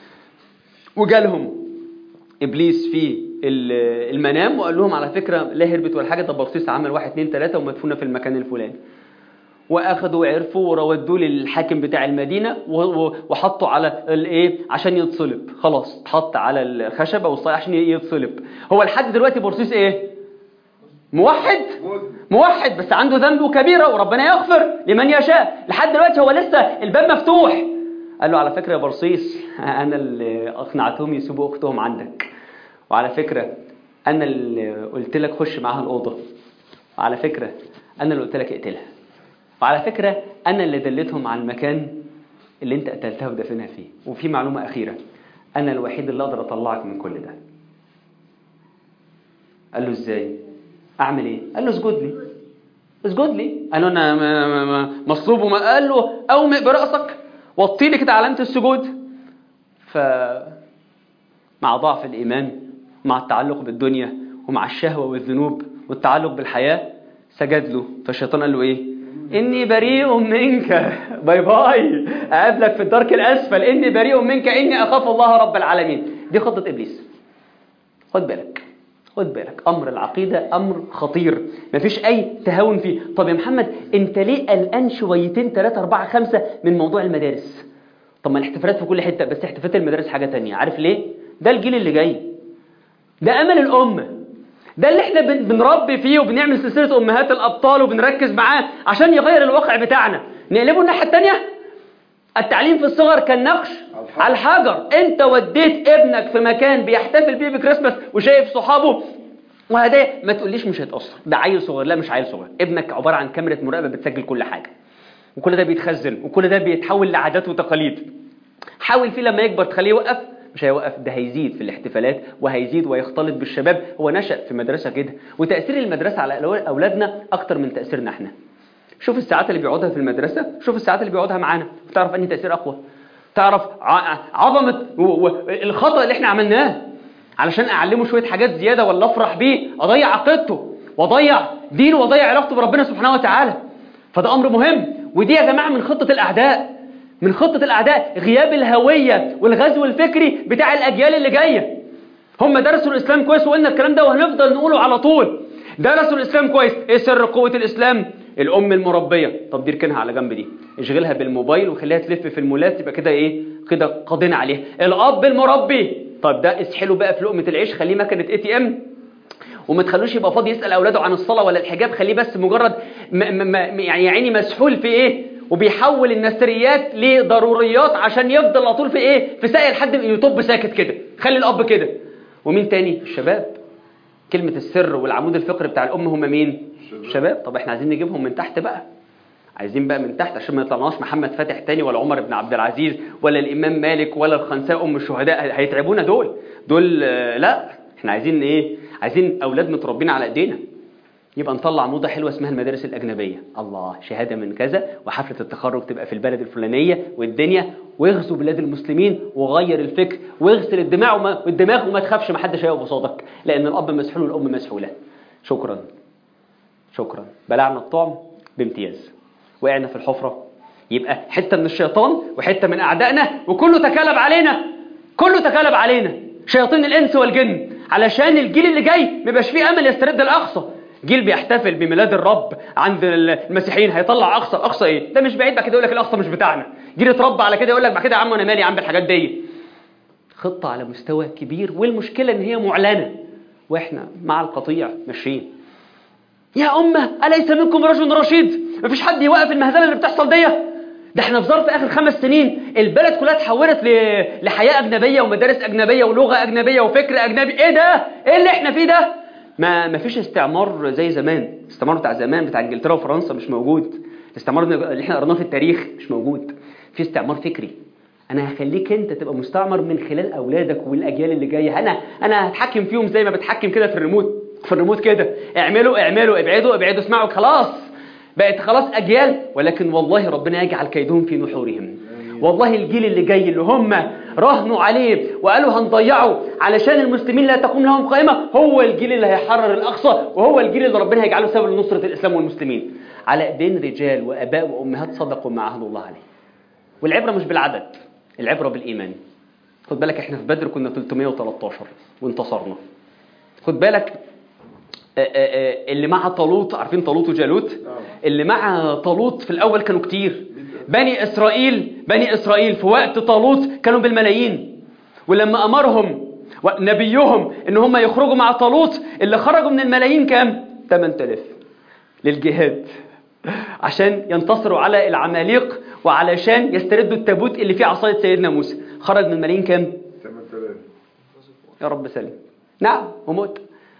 وجالهم ابليس في ال- المنام وقال لهم على فكره لا هربت ولا حاجه ده بصيص عمل واحد اتنين تلاته ومدفونه في المكان الفلاني واخدوا وعرفوا وراودوه للحاكم بتاع المدينه و- و- وحطوا على الايه عشان يتصلب خلاص اتحط على الخشبه والصايع عشان يتصلب هو لحد دلوقتي بورسيس ايه موحد موحد بس عنده ذنب كبيره وربنا يغفر لمن يشاء لحد دلوقتي هو لسه الباب مفتوح قال له على فكره يا برصيص انا اللي اقنعتهم يسيبوا اختهم عندك وعلى فكره انا اللي قلت لك خش معاها الاوضه وعلى فكره انا اللي قلت لك اقتلها وعلى فكرة أنا اللي دلتهم على المكان اللي أنت قتلتها ودفنها فيه وفي معلومة أخيرة أنا الوحيد اللي أقدر أطلعك من كل ده قال له إزاي أعمل إيه قال له اسجد لي اسجد لي قال له أنا ما- ما- ما- مصلوب وما قال له أومئ برأسك وطي لي كده علامة السجود ف مع ضعف الإيمان مع التعلق بالدنيا ومع الشهوة والذنوب والتعلق بالحياة سجد له فالشيطان قال له إيه إني بريء منك باي باي أقابلك في الدرك الأسفل إني بريء منك إني أخاف الله رب العالمين دي خطة إبليس خد بالك خد بالك أمر العقيدة أمر خطير مفيش أي تهاون فيه طب يا محمد أنت ليه قلقان شويتين ثلاثة أربعة خمسة من موضوع المدارس طب ما الاحتفالات في كل حتة بس احتفالات المدارس حاجة تانية عارف ليه ده الجيل اللي جاي ده أمل الأمة ده اللي احنا بن- بنربي فيه وبنعمل سلسلة أمهات الأبطال وبنركز معاه عشان يغير الواقع بتاعنا نقلبه الناحية التانية التعليم في الصغر كان نقش على الحجر انت وديت ابنك في مكان بيحتفل بيه بكريسماس وشايف صحابه وهدايا ما تقوليش مش هيتأثر ده عيل صغير لا مش عيل صغير ابنك عبارة عن كاميرا مراقبة بتسجل كل حاجة وكل ده بيتخزن وكل ده بيتحول لعادات وتقاليد حاول فيه لما يكبر تخليه يوقف مش هيوقف ده هيزيد في الاحتفالات وهيزيد ويختلط بالشباب هو نشأ في مدرسة كده وتأثير المدرسة على أولو- أولادنا أكتر من تأثيرنا احنا شوف الساعات اللي بيقعدها في المدرسة شوف الساعات اللي بيقعدها معانا تعرف أنهي تأثير أقوى تعرف ع- عظمة و- و- الخطأ اللي احنا عملناه علشان أعلمه شوية حاجات زيادة ولا أفرح بيه أضيع عقيدته وأضيع دينه وأضيع علاقته بربنا سبحانه وتعالى فده أمر مهم ودي يا جماعة من خطة الأعداء من خطة الأعداء غياب الهوية والغزو الفكري بتاع الأجيال اللي جاية هم درسوا الإسلام كويس وقلنا الكلام ده وهنفضل نقوله على طول درسوا الإسلام كويس إيه سر قوة الإسلام الأم المربية طب دي اركنها على جنب دي اشغلها بالموبايل وخليها تلف في المولات يبقى كده إيه كده قضينا عليها الأب المربي طب ده اسحله بقى في لقمة العيش خليه مكنة اي تي ام وما تخلوش يبقى فاضي يسأل أولاده عن الصلاة ولا الحجاب خليه بس مجرد م م م يعني يا عيني مسحول في إيه وبيحول النثريات لضروريات عشان يفضل على طول في إيه في ساقية لحد ما يطب ساكت كده خلي الأب كده ومين تاني الشباب كلمة السر والعمود الفقري بتاع الأم هم مين الشباب طب احنا عايزين نجيبهم من تحت بقى عايزين بقى من تحت عشان ما يطلعناش محمد فاتح تاني ولا عمر بن عبد العزيز ولا الامام مالك ولا الخنساء ام الشهداء هيتعبونا دول دول آه، لا احنا عايزين ايه عايزين اولاد متربين على ايدينا يبقى نطلع موضه حلوه اسمها المدارس الاجنبيه الله شهاده من كذا وحفله التخرج تبقى في البلد الفلانيه والدنيا واغزو بلاد المسلمين وغير الفكر واغسل الدماغ وما والدماغ وما تخافش ما حدش هيقف قصادك لان الاب مسحول والام مسحوله شكرا شكرا بلعنا الطعم بامتياز وقعنا في الحفره يبقى حته من الشيطان وحته من اعدائنا وكله تكالب علينا كله تكالب علينا شياطين الانس والجن علشان الجيل اللي جاي ما يبقاش فيه امل يسترد الاقصى جيل بيحتفل بميلاد الرب عند المسيحيين هيطلع اقصى اقصى ايه ده مش بعيد بعد كده يقول لك الاقصى مش بتاعنا جيل اتربى على كده يقول لك بعد كده يا عم انا مالي يا عم بالحاجات دي خطه على مستوى كبير والمشكله ان هي معلنه واحنا مع القطيع ماشيين يا أمة أليس منكم رجل رشيد مفيش حد يوقف المهزلة اللي بتحصل دي ده احنا في ظرف آخر خمس سنين البلد كلها اتحولت ل... لحياة أجنبية ومدارس أجنبية ولغة أجنبية وفكر أجنبي إيه ده؟ إيه اللي احنا فيه ده؟ ما مفيش استعمار زي زمان الاستعمار بتاع زمان بتاع انجلترا وفرنسا مش موجود الاستعمار اللي احنا قريناه في التاريخ مش موجود في استعمار فكري انا هخليك انت تبقى مستعمر من خلال اولادك والاجيال اللي جايه انا انا هتحكم فيهم زي ما بتحكم كده في الريموت في الريموت كده اعملوا اعملوا ابعدوا ابعدوا اسمعوا خلاص بقت خلاص اجيال ولكن والله ربنا يجعل كيدهم في نحورهم والله الجيل اللي جاي اللي هم راهنوا عليه وقالوا هنضيعه علشان المسلمين لا تقوم لهم قائمة هو الجيل اللي هيحرر الأقصى وهو الجيل اللي ربنا هيجعله سبب لنصرة الإسلام والمسلمين على ايدين رجال وآباء وأمهات صدقوا ما عهد الله عليه والعبرة مش بالعدد العبرة بالإيمان خد بالك احنا في بدر كنا 313 وانتصرنا خد بالك آه، آه، آه، اللي مع طالوت عارفين طالوت وجالوت اللي مع طالوت في الأول كانوا كتير بني إسرائيل بني إسرائيل في وقت طالوت كانوا بالملايين ولما أمرهم نبيهم إن هم يخرجوا مع طالوت اللي خرجوا من الملايين كام؟ 8000 للجهاد عشان ينتصروا على العماليق وعلشان يستردوا التابوت اللي فيه عصاية سيدنا موسى خرج من الملايين كام؟ 8000 يا رب سلم نعم وموت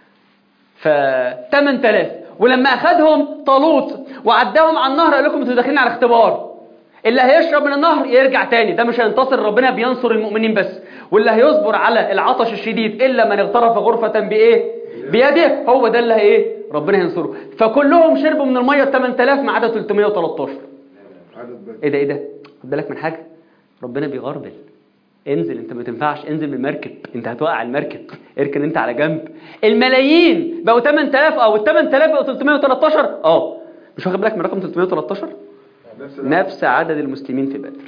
ف 8000 ولما اخذهم طالوت وعداهم على النهر قال لكم انتوا داخلين على اختبار اللي هيشرب من النهر يرجع تاني ده مش هينتصر ربنا بينصر المؤمنين بس واللي هيصبر على العطش الشديد الا من اغترف غرفه بايه بيده هو ده اللي ايه ربنا هينصره فكلهم شربوا من الميه 8000 ما عدا 313 عدد بدر ايه ده ايه ده خد بالك من حاجه ربنا بيغربل انزل انت ما تنفعش انزل من المركب انت هتوقع المركب اركن انت على جنب الملايين بقوا 8000 او ال 8000 بقوا 313 اه مش واخد بالك من رقم 313 نفس نفس عدد المسلمين في بدر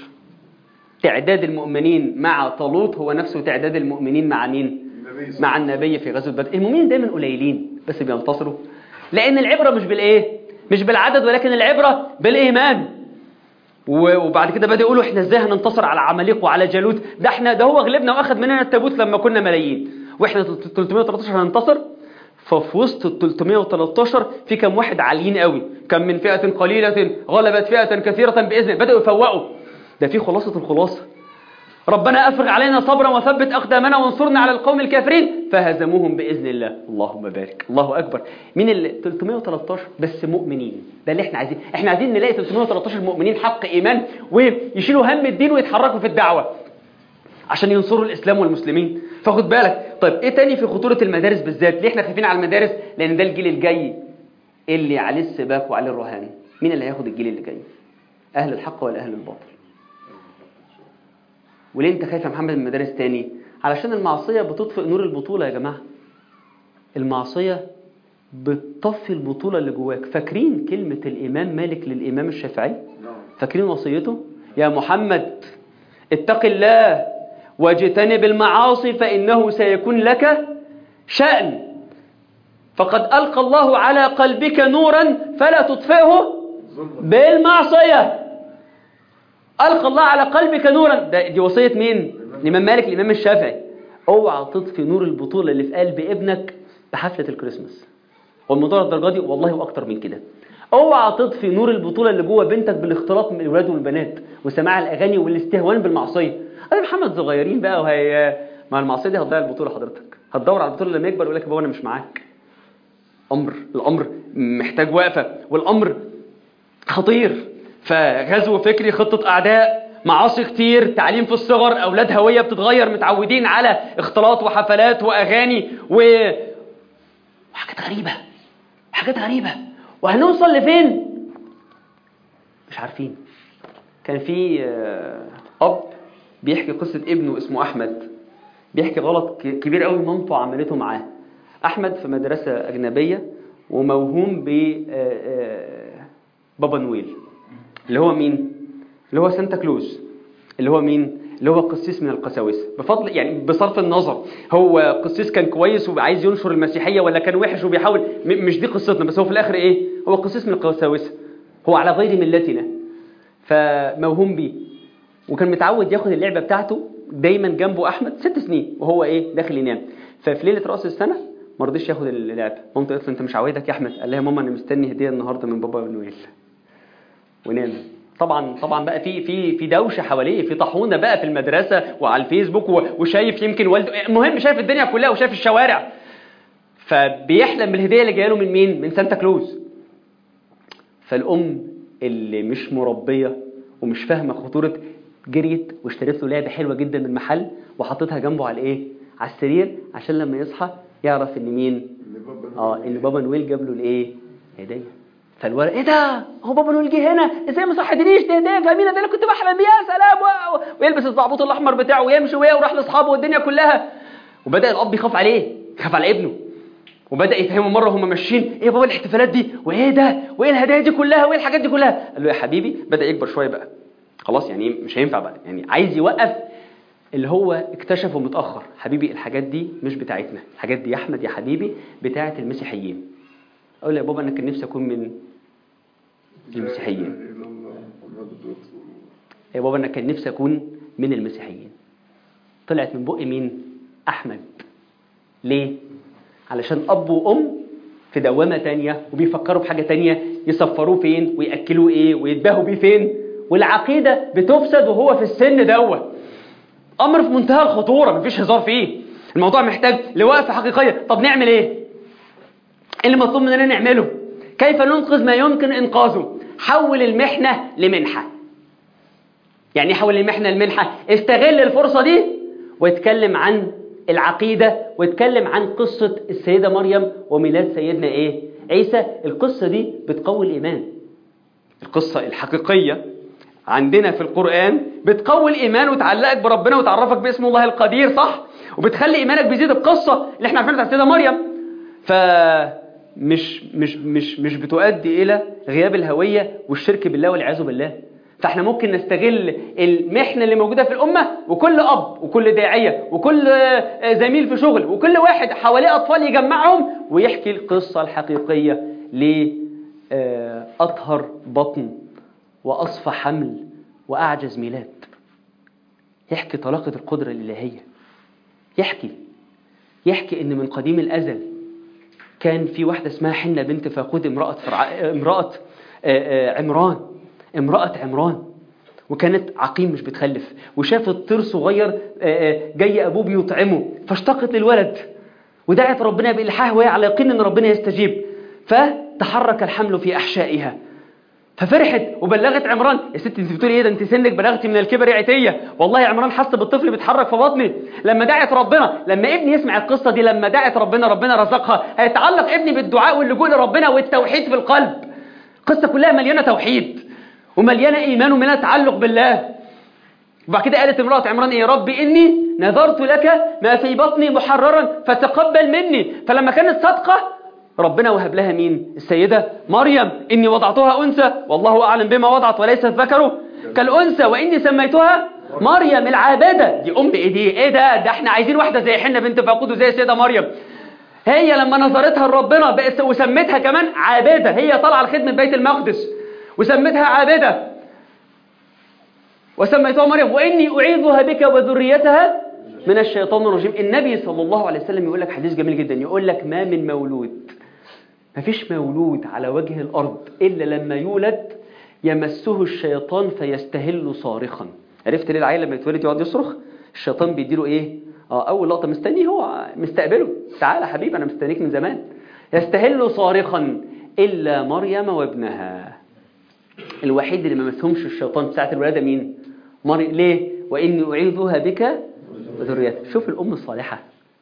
تعداد المؤمنين مع طالوت هو نفسه تعداد المؤمنين مع مين النبي صلى مع النبي في غزوه بدر المؤمنين دايما قليلين بس بينتصروا لان العبره مش بالايه مش بالعدد ولكن العبره بالايمان و- وبعد كده بدأوا يقولوا احنا ازاي هننتصر على عماليق وعلى جالوت ده احنا ده هو غلبنا واخد مننا التابوت لما كنا ملايين واحنا 313 هننتصر ففي وسط ال 313 في كم واحد عاليين قوي كم من فئة قليلة غلبت فئة كثيرة بإذن بدأوا يفوقوا ده في خلاصة الخلاصة ربنا أفرغ علينا صبرا وثبت أقدامنا وانصرنا على القوم الكافرين فهزموهم بإذن الله اللهم بارك الله أكبر مين ال 313 بس مؤمنين ده اللي احنا عايزين احنا عايزين نلاقي 313 مؤمنين حق إيمان ويشيلوا هم الدين ويتحركوا في الدعوة عشان ينصروا الإسلام والمسلمين فخد بالك طيب إيه تاني في خطورة المدارس بالذات ليه احنا خايفين على المدارس لأن ده الجيل الجاي اللي عليه السباق وعليه الرهان مين اللي هياخد الجيل اللي جاي أهل الحق ولا أهل الباطل وليه انت خايف يا محمد من مدارس تاني علشان المعصية بتطفئ نور البطولة يا جماعة المعصية بتطفي البطولة اللي جواك فاكرين كلمة الإمام مالك للإمام الشافعي نعم فاكرين وصيته يا محمد اتق الله واجتنب المعاصي فإنه سيكون لك شأن فقد ألقى الله على قلبك نورا فلا تطفئه ظلم بالمعصية ألقى الله على قلبك نورا ده دي وصية مين؟ الإمام مالك الإمام الشافعي اوعى تطفي نور البطولة اللي في قلب ابنك بحفلة الكريسماس والموضوع الدرجة دي والله وأكتر من كده اوعى تطفي نور البطولة اللي جوه بنتك بالاختلاط من الولاد والبنات وسماع الأغاني والاستهوان بالمعصية أنا محمد صغيرين بقى وهي مع المعصية دي هتضيع البطولة حضرتك هتدور على البطولة لما يكبر يقول لك يا بابا أنا مش معاك أمر الأمر محتاج وقفة والأمر خطير فغزو فكري خطة أعداء معاصي كتير تعليم في الصغر أولاد هوية بتتغير متعودين على اختلاط وحفلات وأغاني و... وحاجات غريبة حاجات غريبة وهنوصل لفين مش عارفين كان في آه، أب بيحكي قصة ابنه اسمه أحمد بيحكي غلط ك- كبير قوي مامته عملته معاه أحمد في مدرسة أجنبية وموهوم ب آه، آه، بابا نويل اللي هو مين؟ اللي هو سانتا كلوز اللي هو مين؟ اللي هو قسيس من القساوسة بفضل يعني بصرف النظر هو قسيس كان كويس وعايز ينشر المسيحية ولا كان وحش وبيحاول م- مش دي قصتنا بس هو في الآخر إيه؟ هو قسيس من القساوسة هو على غير ملتنا فموهوم بيه وكان متعود ياخد اللعبة بتاعته دايما جنبه أحمد ست سنين وهو إيه داخل ينام ففي ليلة رأس السنة ما رضيش ياخد اللعبة مامته قالت له أنت مش عوايدك يا أحمد قال لها يا ماما أنا مستني هدية النهاردة من بابا نويل ونام طبعا طبعا بقى في في في دوشه حواليه في طاحونه بقى في المدرسه وعلى الفيسبوك و- وشايف يمكن والده المهم شايف الدنيا كلها وشايف الشوارع فبيحلم بالهديه اللي جايه له من مين من سانتا كلوز فالام اللي مش مربيه ومش فاهمه خطوره جريت واشتريت له لعبه حلوه جدا من محل وحطيتها جنبه على الايه على السرير عشان لما يصحى يعرف ان مين اللي بابا اه ان بابا نويل جاب له الايه هديه فالولد ايه ده هو بابا نويل جه هنا ازاي ما صحتنيش دي هديه جميله ده اللي كنت بحلم بيها يا سلام و... ويلبس الزعبوط الاحمر بتاعه ويمشي وياه وراح لاصحابه والدنيا كلها وبدا الاب يخاف عليه يخاف على ابنه وبدا يفهمه مره هم ماشيين ايه يا بابا الاحتفالات دي وايه ده وايه الهدايا دي كلها وايه الحاجات دي كلها قال له يا حبيبي بدا يكبر شويه بقى خلاص يعني مش هينفع بقى يعني عايز يوقف اللي هو اكتشفه متاخر حبيبي الحاجات دي مش بتاعتنا الحاجات دي يا احمد يا حبيبي بتاعت المسيحيين اقول له يا بابا انا كان نفسي اكون من المسيحيين لا إله إلا الله محمد رسول الله يا بابا انا كان نفسي اكون من المسيحيين طلعت من بق مين احمد ليه علشان اب وام في دوامه تانية وبيفكروا بحاجه تانية يسفروه فين وياكلوه ايه ويتباهوا بيه فين والعقيده بتفسد وهو في السن دوت امر في منتهى الخطوره مفيش هزار فيه الموضوع محتاج لوقفه حقيقيه طب نعمل ايه ايه اللي مطلوب مننا نعمله كيف ننقذ ما يمكن انقاذه حول المحنه لمنحه يعني ايه حول المحنه لمنحه استغل الفرصه دي واتكلم عن العقيده واتكلم عن قصه السيده مريم وميلاد سيدنا ايه عيسى القصه دي بتقوي الايمان القصه الحقيقيه عندنا في القرآن بتقوي الإيمان وتعلقك بربنا وتعرفك باسم الله القدير صح؟ وبتخلي إيمانك بيزيد القصة اللي احنا عارفينها بتاعت السيدة مريم فمش مش مش مش بتؤدي إلى غياب الهوية والشرك بالله والعياذ بالله فاحنا ممكن نستغل المحنة اللي موجودة في الأمة وكل أب وكل داعية وكل آه، زميل في شغل وكل واحد حواليه أطفال يجمعهم ويحكي القصة الحقيقية لأطهر بطن وأصفى حمل وأعجز ميلاد يحكي طلاقة القدرة الإلهية يحكي يحكي إن من قديم الأزل كان في واحدة اسمها حنة بنت فاقود امرأة فرع... امرأة آه، آه، عمران امرأة عمران وكانت عقيم مش بتخلف وشافت طير صغير آه، آه، جاي أبوه بيطعمه فاشتقت للولد ودعت ربنا بإلحاح وهي على يقين إن ربنا يستجيب فتحرك الحمل في أحشائها ففرحت وبلغت عمران يا ستي انت بتقولي ايه ده انت سنك بلغتي من الكبر يا عتيه والله يا عمران حس بالطفل بيتحرك في بطني لما دعت ربنا لما ابني يسمع القصه دي لما دعت ربنا ربنا رزقها هيتعلق ابني بالدعاء واللجوء لربنا والتوحيد في القلب القصه كلها مليانه توحيد ومليانه ايمان ومليانه تعلق بالله وبعد كده قالت امرأة عمران إيه يا ربي إني نذرت لك ما في بطني محررا فتقبل مني فلما كانت صادقة ربنا وهب لها مين السيدة مريم إني وضعتها أنثى والله أعلم بما وضعت وليست ذكره كالأنثى وإني سميتها مريم العابدة دي أم إيه دي إيه ده ده إحنا عايزين واحدة زي حنة بنت فاقود وزي السيدة مريم هي لما نظرتها لربنا بقت وسمتها كمان عابدة هي طالعة لخدمة بيت المقدس وسمتها عابدة وسميتها مريم وإني أعيذها بك وذريتها من الشيطان الرجيم النبي صلى الله عليه وسلم يقول لك حديث جميل جدا يقول لك ما من مولود مفيش مولود على وجه الأرض إلا لما يولد يمسه الشيطان فيستهل صارخا عرفت ليه العيل لما يتولد يقعد يصرخ الشيطان بيديله ايه اه اول لقطه مستنيه هو مستقبله تعالى يا حبيبي انا مستنيك من زمان يستهل صارخا الا مريم وابنها الوحيد اللي ما مسهمش الشيطان ساعة الولادة مين مريم ليه وإني أعيذها بك وذريتها شوف الأم الصالحة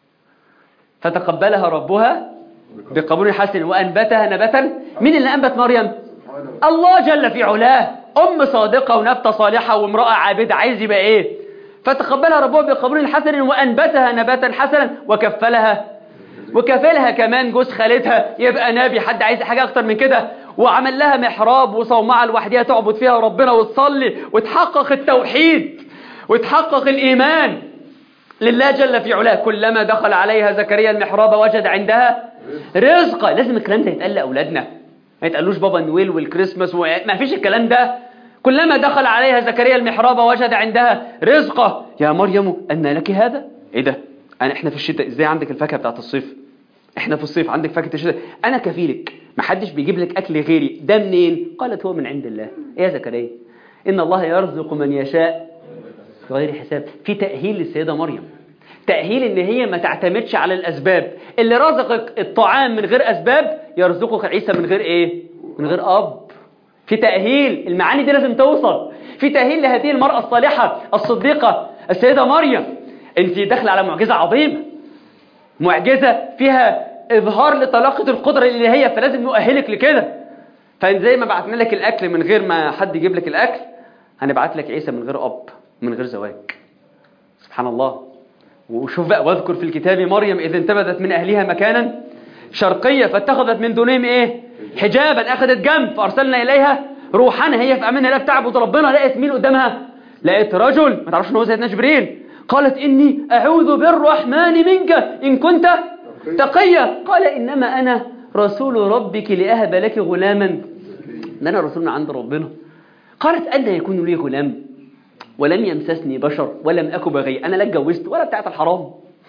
فتقبلها ربها بقبول حسن وأنبتها نبتا مين اللي أنبت مريم الله جل في علاه أم صادقة ونبتة صالحة وامرأة عابدة عايز يبقى إيه فتقبلها ربها بقبول حسن وأنبتها نباتا حسنا وكفلها وكفلها كمان جوز خالتها يبقى نبي حد عايز حاجة أكتر من كده وعمل لها محراب وصومعة لوحدها تعبد فيها ربنا وتصلي وتحقق التوحيد وتحقق الإيمان لله جل في علاه كلما دخل عليها زكريا المحراب وجد عندها رزقا لازم الكلام ده يتقال لأولادنا ما يتقالوش بابا نويل والكريسماس وما فيش الكلام ده كلما دخل عليها زكريا المحراب وجد عندها رزقا يا مريم أن لك هذا ايه ده أنا احنا في الشتاء ازاي عندك الفاكهة بتاعت الصيف احنا في الصيف عندك فاكهة الشتاء انا كفيلك ما حدش بيجيب لك اكل غيري ده منين قالت هو من عند الله ايه يا زكريا ان الله يرزق من يشاء بغير حساب في تأهيل للسيدة مريم تأهيل ان هي ما تعتمدش على الاسباب اللي رزقك الطعام من غير اسباب يرزقك عيسى من غير ايه من غير اب في تأهيل المعاني دي لازم توصل في تأهيل لهذه المرأة الصالحة الصديقة السيدة مريم انت داخله على معجزة عظيمة معجزة فيها إظهار لطلاقة القدرة اللي هي فلازم نؤهلك لكده فزي ما بعتنا لك الأكل من غير ما حد يجيب لك الأكل هنبعت لك عيسى من غير أب من غير زواج سبحان الله وشوف بقى واذكر في الكتاب مريم إذ انتبذت من أهلها مكانا شرقية فاتخذت من دونهم إيه حجابا أخذت جنب فأرسلنا إليها روحنا هي في أمان الله بتعبد ربنا لقيت مين قدامها لقيت رجل ما تعرفش إن هو سيدنا جبريل قالت إني أعوذ بالرحمن منك إن كنت تقيا قال إنما أنا رسول ربك لأهب لك غلاما ده أنا رسول من عند ربنا قالت أن يكون لي غلام ولم يمسسني بشر ولم أكو بغي أنا لا اتجوزت ولا بتاعت الحرام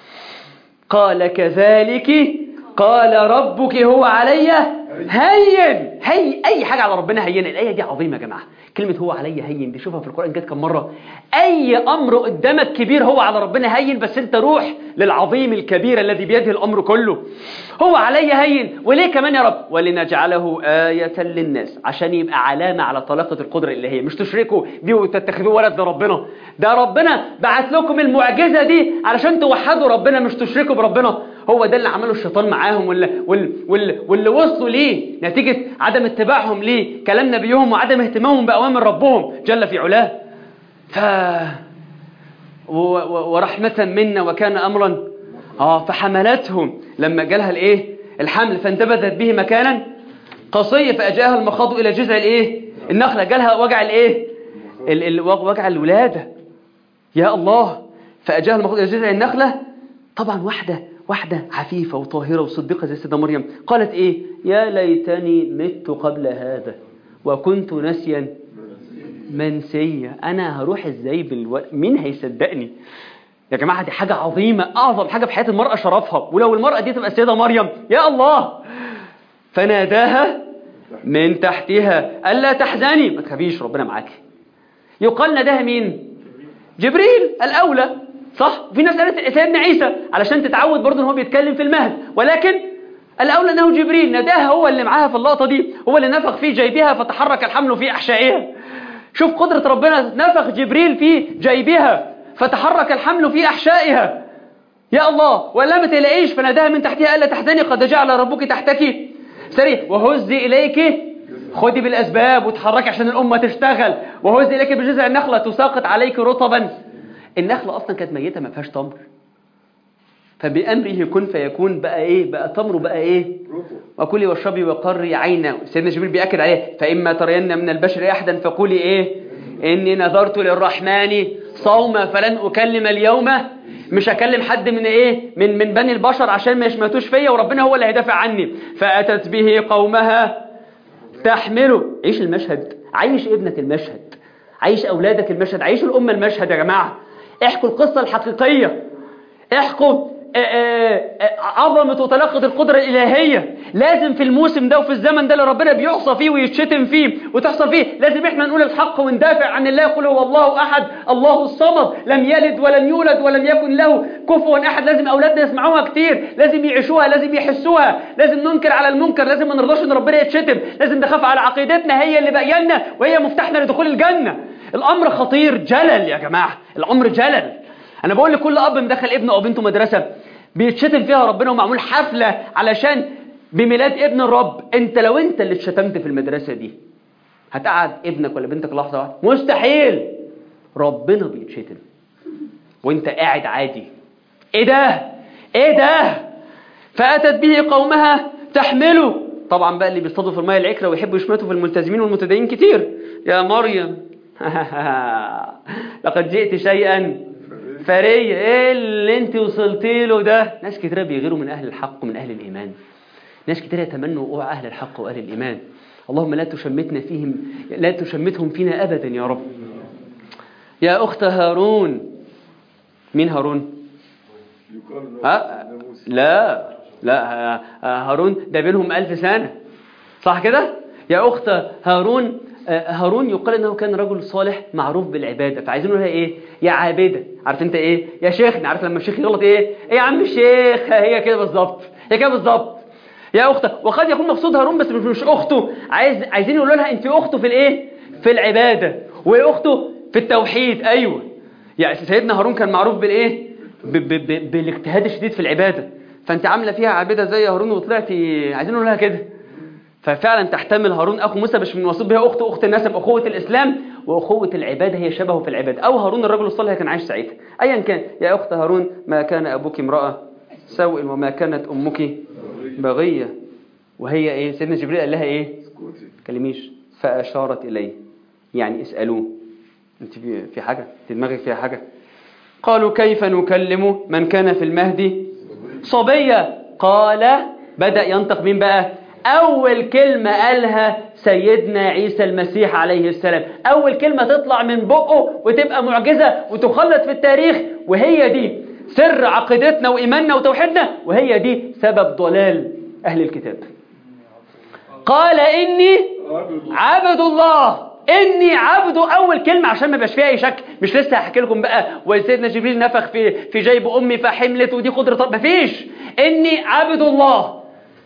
قال كذلك قال ربك هو علي هين هي أي حاجة على ربنا هينة الآية دي عظيمة يا جماعة كلمة هو علي هين دي شوفها في القرآن جت كم مرة أي أمر قدامك كبير هو على ربنا هين بس أنت روح للعظيم الكبير الذي بيده الأمر كله هو علي هين وليه كمان يا رب ولنجعله آية للناس عشان يبقى علامة على طلاقة القدرة اللي هي مش تشركوا دي وتتخذوه ولد لربنا ده ربنا بعت لكم المعجزة دي علشان توحدوا ربنا مش تشركوا بربنا هو ده اللي عمله الشيطان معاهم واللي, واللي, واللي, واللي وصلوا ليه نتيجة عدم اتباعهم ليه كلام نبيهم وعدم اهتمامهم بأوامر ربهم جل في علاه ف... و... و... ورحمة منا وكان أمرا آه فحملتهم لما جالها الإيه الحمل فانتبذت به مكانا قصية فأجاها المخاض إلى جذع الإيه النخلة جالها وجع الإيه ال... ال... وجع الولادة يا الله فأجاها المخاض إلى جذع النخلة طبعا واحدة واحدة عفيفة وطاهرة وصديقة زي سيدة مريم قالت إيه يا ليتني مت قبل هذا وكنت نسيا منسيا أنا هروح إزاي بالو... مين هيصدقني يا جماعة دي حاجة عظيمة أعظم حاجة في حياة المرأة شرفها ولو المرأة دي تبقى السيدة مريم يا الله فناداها من تحتها ألا تحزني ما تخافيش ربنا معاكي يقال ناداها مين جبريل الأولى صح في ناس قالت سيدنا عيسى علشان تتعود برضه ان هو بيتكلم في المهد ولكن الاولى انه جبريل ناداها هو اللي معاها في اللقطه دي هو اللي نفخ في جيبها فتحرك الحمل في احشائها شوف قدره ربنا نفخ جبريل في جيبها فتحرك الحمل في احشائها يا الله ولا ما تلاقيش فناداها من تحتها الا تحزني قد جعل ربك تحتك سريع وهزي اليك خدي بالاسباب وتحركي عشان الامه تشتغل وهزي اليك بجذع النخله تساقط عليك رطبا النخلة أصلا كانت ميتة ما فيهاش تمر فبأمره كن فيكون بقى إيه بقى تمر بقى إيه وكلي واشربي وقري عينا سيدنا جبريل بيأكد عليه فإما ترين من البشر أحدا فقولي إيه إني نذرت للرحمن صوما فلن أكلم اليوم مش هكلم حد من إيه من من بني البشر عشان ما يشمتوش فيا وربنا هو اللي هيدافع عني فأتت به قومها تحمله عيش المشهد عيش ابنك المشهد عيش أولادك المشهد عيش الأمة المشهد يا جماعة احكوا القصة الحقيقية احكوا آه، آه، آه، عظمة وتلقت القدرة الإلهية لازم في الموسم ده وفي الزمن ده اللي ربنا بيعصى فيه ويتشتم فيه وتحصل فيه لازم احنا نقول الحق وندافع عن الله يقول هو الله أحد الله الصمد لم يلد ولم يولد ولم يكن له كفوا أحد لازم أولادنا يسمعوها كتير لازم يعيشوها لازم يحسوها لازم ننكر على المنكر لازم ما نرضاش ان ربنا يتشتم لازم نخاف على عقيدتنا هي اللي بقينا وهي مفتاحنا لدخول الجنة الأمر خطير جلل يا جماعة الأمر جلل أنا بقول لكل أب مدخل ابنه أو بنته مدرسة بيتشتم فيها ربنا ومعمول حفلة علشان بميلاد ابن الرب انت لو انت اللي اتشتمت في المدرسة دي هتقعد ابنك ولا بنتك لحظة واحدة مستحيل ربنا بيتشتم وانت قاعد عادي ايه ده ايه ده فأتت به قومها تحمله طبعا بقى اللي بيصطادوا في الماء العكرة ويحبوا يشمتوا في الملتزمين والمتدينين كتير يا مريم لقد جئت شيئا فرية ايه اللي انت وصلتي له ده ناس كتير بيغيروا من اهل الحق ومن اهل الايمان ناس كتير يتمنوا وقوع اهل الحق واهل الايمان اللهم لا تشمتنا فيهم لا تشمتهم فينا ابدا يا رب يا اخت هارون مين هارون يقال إنه ها ناموس. لا لا ها- هارون ده بينهم ألف سنة صح كده يا أخت هارون آه، هارون يقال انه كان رجل صالح معروف بالعباده فعايزين نقولها ايه يا عابده عارف انت ايه يا شيخنا عارف لما الشيخ يغلط ايه ايه يا عم الشيخ هي كده بالظبط هي كده بالظبط يا اخته وقد يكون مقصود هارون بس مش مش اخته عايز عايزين يقولوا لها انت اخته في الايه في العباده واخته في التوحيد ايوه يعني سيدنا هارون كان معروف بالايه ب ب ب بالاجتهاد الشديد في العباده فانت عامله فيها عابده زي هارون وطلعتي عايزين نقول لها كده ففعلا تحتمل هارون اخو موسى مش من وصف بها اخته اخت النسب اخوه الاسلام واخوه العباده هي شبهه في العباده او هارون الرجل الصالح كان عايش ساعتها ايا كان يا اخت هارون ما كان ابوك امراه سوء وما كانت امك بغيه وهي ايه سيدنا جبريل قال لها ايه اسكتي كلميش فاشارت اليه يعني اسالوه انت في في حاجه انت دماغك فيها حاجه قالوا كيف نكلم من كان في المهدي صبية قال بدأ ينطق مين بقى أول كلمة قالها سيدنا عيسى المسيح عليه السلام أول كلمة تطلع من بقه وتبقى معجزة وتخلد في التاريخ وهي دي سر عقيدتنا وإيماننا وتوحيدنا وهي دي سبب ضلال أهل الكتاب قال إني عبد الله اني عبد اول كلمه عشان ما يبقاش فيها اي شك مش لسه هحكي لكم بقى وسيدنا جبريل نفخ في في جيب امي فحملت ودي قدره رب مفيش اني عبد الله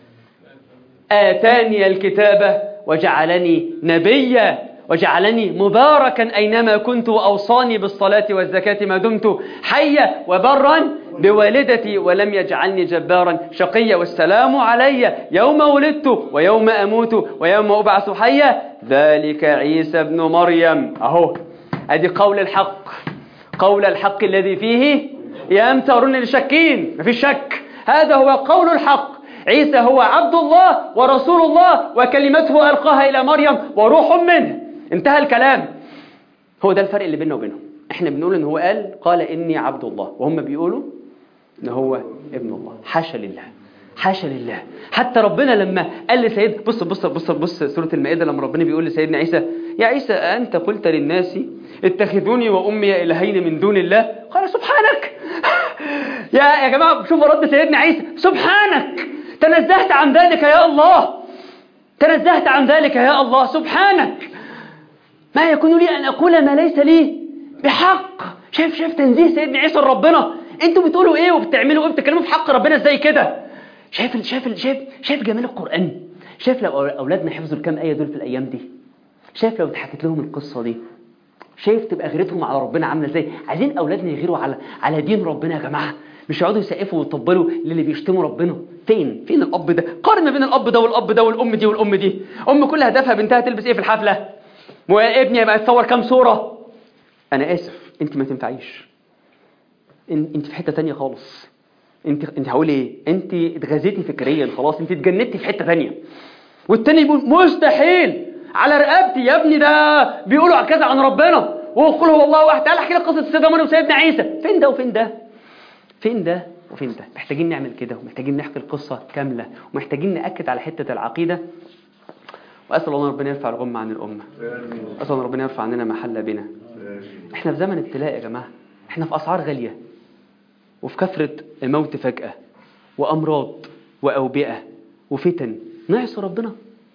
اتاني الكتاب وجعلني نبيا وجعلني مباركا اينما كنت واوصاني بالصلاه والزكاه ما دمت حيا وبرا بوالدتي ولم يجعلني جبارا شقيا والسلام علي يوم ولدت ويوم اموت ويوم ابعث حيا ذلك عيسى ابن مريم اهو ادي قول الحق قول الحق الذي فيه يمترون للشكين مفيش شك هذا هو قول الحق عيسى هو عبد الله ورسول الله وكلمته ألقاها إلى مريم وروح منه انتهى الكلام هو ده الفرق اللي بيننا وبينهم احنا بنقول ان هو قال قال اني عبد الله وهم بيقولوا ان هو ابن الله حاشا لله حاشا لله حتى ربنا لما قال لسيد بص بص بص بص سورة المائدة لما ربنا بيقول لسيدنا عيسى يا عيسى أنت قلت للناس اتخذوني وأمي إلهين من دون الله قال سبحانك يا يا جماعة شوفوا رد سيدنا عيسى سبحانك تنزهت عن ذلك يا الله تنزهت عن ذلك يا الله سبحانك ما يكون لي أن أقول ما ليس لي بحق شايف شايف تنزيه سيدنا عيسى لربنا انتوا بتقولوا ايه وبتعملوا ايه بتتكلموا في حق ربنا ازاي كده شايف ال- شايف ال- شايف شايف جمال القرآن شايف لو اولادنا حفظوا الكام آية دول في الايام دي شايف لو اتحكت لهم القصة دي شايف تبقى غيرتهم على ربنا عامله ازاي عايزين اولادنا يغيروا على على دين ربنا يا جماعه مش يقعدوا يسقفوا ويطبلوا للي بيشتموا ربنا فين فين الاب ده قارن ما بين الاب ده والاب ده والام دي والام دي ام كل هدفها بنتها تلبس ايه في الحفله وابني هيبقى يتصور كام صوره انا اسف انت ما تنفعيش إن- انت في حته تانية خالص انت انت هقول ايه انت اتغذيتي فكريا خلاص انت اتجندتي في حته تانية والتاني يقول مستحيل على رقبتي يا ابني ده بيقولوا كذا عن ربنا وقل هو الله واحد تعال احكي لك قصه السيده مريم وسيدنا عيسى فين ده وفين ده فين ده وفين ده محتاجين نعمل كده ومحتاجين نحكي القصه كامله ومحتاجين ناكد على حته العقيده واسال الله ربنا يرفع الغمه عن الامه اسال الله ربنا يرفع عننا ما حل بنا احنا في زمن ابتلاء يا جماعه احنا في اسعار غاليه وفي كثرة الموت فجأة وأمراض وأوبئة وفتن نعصي ربنا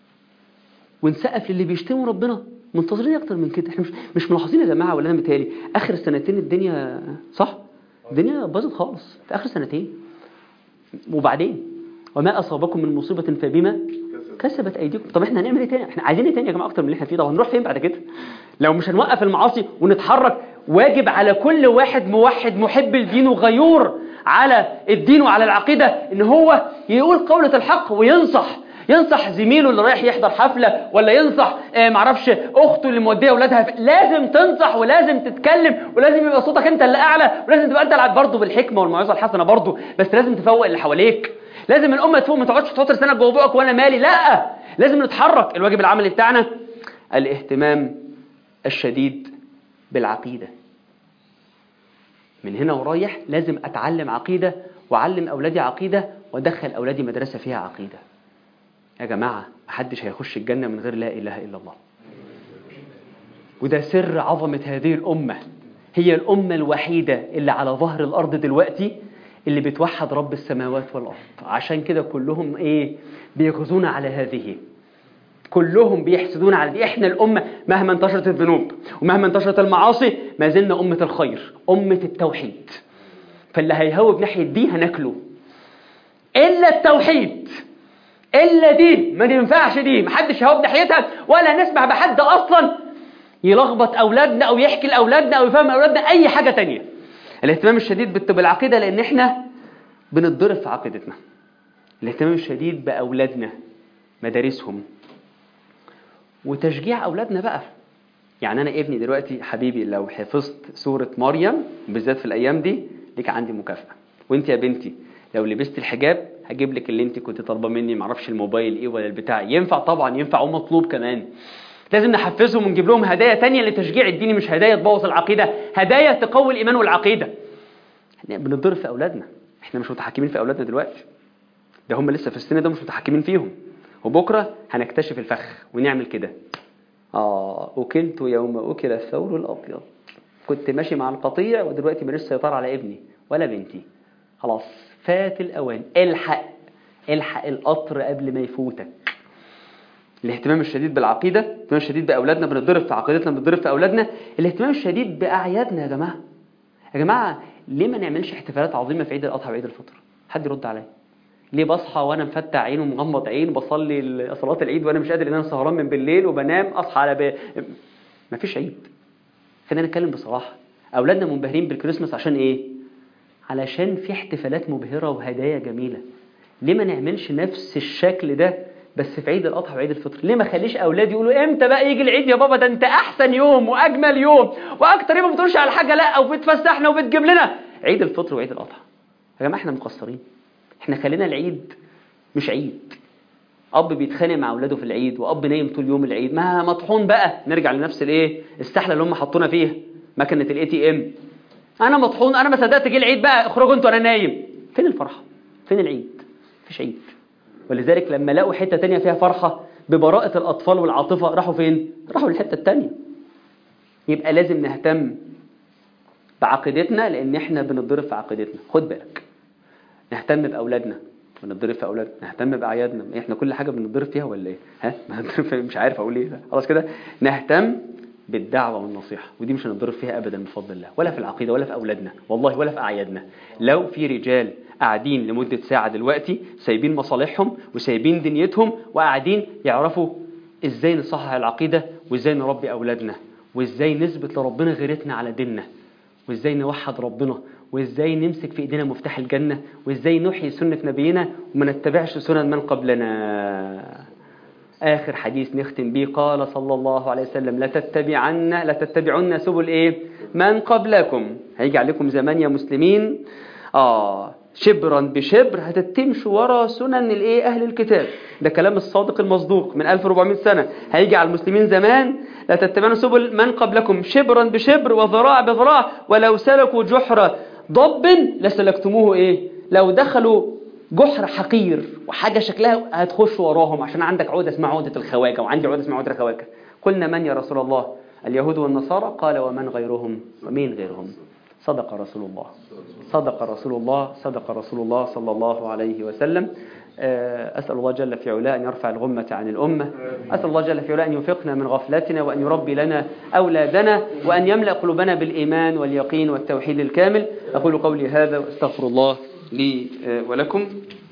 ونسقف للي بيشتموا ربنا منتظرين إيه اكتر من كده احنا مش مش ملاحظين يا جماعه ولا انا متهيألي اخر سنتين الدنيا صح الدنيا باظت خالص في اخر سنتين وبعدين وما اصابكم من مصيبه فبما كسبت ايديكم طب احنا هنعمل ايه تاني احنا عايزين ايه تاني يا جماعه اكتر من اللي احنا فيه ده هنروح فين بعد كده لو مش هنوقف المعاصي ونتحرك واجب على كل واحد موحد محب الدين وغيور على الدين وعلى العقيده ان هو يقول قولة الحق وينصح ينصح زميله اللي رايح يحضر حفلة ولا ينصح آه، معرفش أخته اللي مودية أولادها في... لازم تنصح ولازم تتكلم ولازم يبقى صوتك أنت اللي أعلى ولازم تبقى أنت اللي برضه بالحكمة والموعظة الحسنة برضه بس لازم تفوق اللي حواليك لازم الأمة تفوق ما تقعدش تحط لسانك جوه بقك وأنا مالي لا لازم نتحرك الواجب العملي بتاعنا الاهتمام الشديد بالعقيدة من هنا ورايح لازم أتعلم عقيدة وأعلم أولادي عقيدة وأدخل أولادي مدرسة فيها عقيدة يا جماعة محدش هيخش الجنة من غير لا إله إلا الله وده سر عظمة هذه الأمة هي الأمة الوحيدة اللي على ظهر الأرض دلوقتي اللي بتوحد رب السماوات والأرض عشان كده كلهم إيه بيغزون على هذه كلهم بيحسدون على دي احنا الأمة مهما انتشرت الذنوب ومهما انتشرت المعاصي ما زلنا أمة الخير أمة التوحيد فاللي هيهوب ناحية دي هناكله إلا التوحيد إلا دي ما ينفعش دي محدش هيهوب ناحيتها ولا نسمع بحد أصلا يلخبط أولادنا أو يحكي لأولادنا أو يفهم أولادنا أي حاجة تانية الاهتمام الشديد بالت- بالعقيدة لأن احنا بنتضرب في عقيدتنا الاهتمام الشديد بأولادنا مدارسهم وتشجيع أولادنا بقى يعني أنا ابني دلوقتي حبيبي لو حفظت سورة مريم بالذات في الأيام دي ليك عندي مكافأة وانت يا بنتي لو لبست الحجاب هجيب لك اللي انت كنت طالبه مني معرفش الموبايل ايه ولا البتاع ينفع طبعا ينفع ومطلوب كمان لازم نحفزهم ونجيب لهم هدايا تانية لتشجيع الديني مش هدايا تبوظ العقيدة هدايا تقوي الإيمان والعقيدة احنا بنضرب في أولادنا احنا مش متحكمين في أولادنا دلوقتي ده هم لسه في السن ده مش متحكمين فيهم وبكرة هنكتشف الفخ ونعمل كده آه أكلت يوم أكل الثور الأبيض كنت ماشي مع القطيع ودلوقتي ماليش سيطرة على ابني ولا بنتي خلاص فات الأوان الحق الحق القطر قبل ما يفوتك الاهتمام الشديد بالعقيدة الاهتمام الشديد بأولادنا بنتضرب في عقيدتنا بنتضرب في أولادنا الاهتمام الشديد بأعيادنا يا جماعة يا جماعة ليه ما نعملش احتفالات عظيمة في عيد الأضحى وعيد الفطر حد يرد عليا ليه بصحى وانا مفتح عين ومغمض عين بصلي ال- صلاه العيد وانا مش قادر ان انا سهران من بالليل وبنام اصحى على ب... مفيش عيد خلينا نتكلم بصراحه اولادنا منبهرين بالكريسماس عشان ايه علشان في احتفالات مبهره وهدايا جميله ليه ما نعملش نفس الشكل ده بس في عيد الاضحى وعيد الفطر ليه ما خليش اولادي يقولوا امتى بقى يجي العيد يا بابا ده انت احسن يوم واجمل يوم واكتر يوم ما بتقولش على حاجه لا وبتفسحنا وبتجيب لنا عيد الفطر وعيد الاضحى يا جماعه احنا مقصرين احنا خلينا العيد مش عيد اب بيتخانق مع اولاده في العيد واب نايم طول يوم العيد ما مطحون بقى نرجع لنفس الايه السحله اللي هم حطونا فيها مكنه الاي تي ام انا مطحون انا ما صدقت جه العيد بقى اخرجوا انتوا انا نايم فين الفرحه فين العيد مفيش عيد ولذلك لما لقوا حته تانية فيها فرحه ببراءه الاطفال والعاطفه راحوا فين راحوا للحته التانية يبقى لازم نهتم بعقيدتنا لان احنا بنتضرب في عقيدتنا خد بالك نهتم باولادنا بنتضرب في اولادنا نهتم باعيادنا احنا كل حاجه بنتضرب فيها ولا ايه ها بنتضرب في- مش عارف اقول ايه خلاص كده نهتم بالدعوه والنصيحه ودي مش هنتضرب فيها ابدا بفضل الله ولا في العقيده ولا في اولادنا والله ولا في اعيادنا لو في رجال قاعدين لمده ساعه دلوقتي سايبين مصالحهم وسايبين دنيتهم وقاعدين يعرفوا ازاي نصحح العقيده وازاي نربي اولادنا وازاي نثبت لربنا غيرتنا على ديننا وازاي نوحد ربنا وازاي نمسك في ايدينا مفتاح الجنة وازاي نحيي سنة نبينا وما نتبعش سنن من قبلنا آخر حديث نختم به قال صلى الله عليه وسلم لا تتبعن لا تتبعن سبل ايه من قبلكم هيجي عليكم زمان يا مسلمين آه شبرا بشبر هتتمشوا ورا سنن الايه اهل الكتاب ده كلام الصادق المصدوق من 1400 سنة هيجي على المسلمين زمان لا تتبعون سبل من قبلكم شبرا بشبر وذراع بذراع ولو سلكوا جحر ضب لسلكتموه ايه لو دخلوا جحر حقير وحاجة شكلها هتخش وراهم عشان عندك عودة اسمها عودة الخواجة وعندي عودة اسمها عودة الخواجة قلنا من يا رسول الله اليهود والنصارى قال ومن غيرهم ومين غيرهم صدق رسول الله صدق رسول الله صدق رسول الله صلى الله عليه وسلم آه، أسأل الله جل في علاه أن يرفع الغمة عن الأمة أسأل الله جل في علاه أن يفقنا من غفلتنا وأن يربي لنا أولادنا وأن يملأ قلوبنا بالإيمان واليقين والتوحيد الكامل أقول قولي هذا وأستغفر الله لي آه، ولكم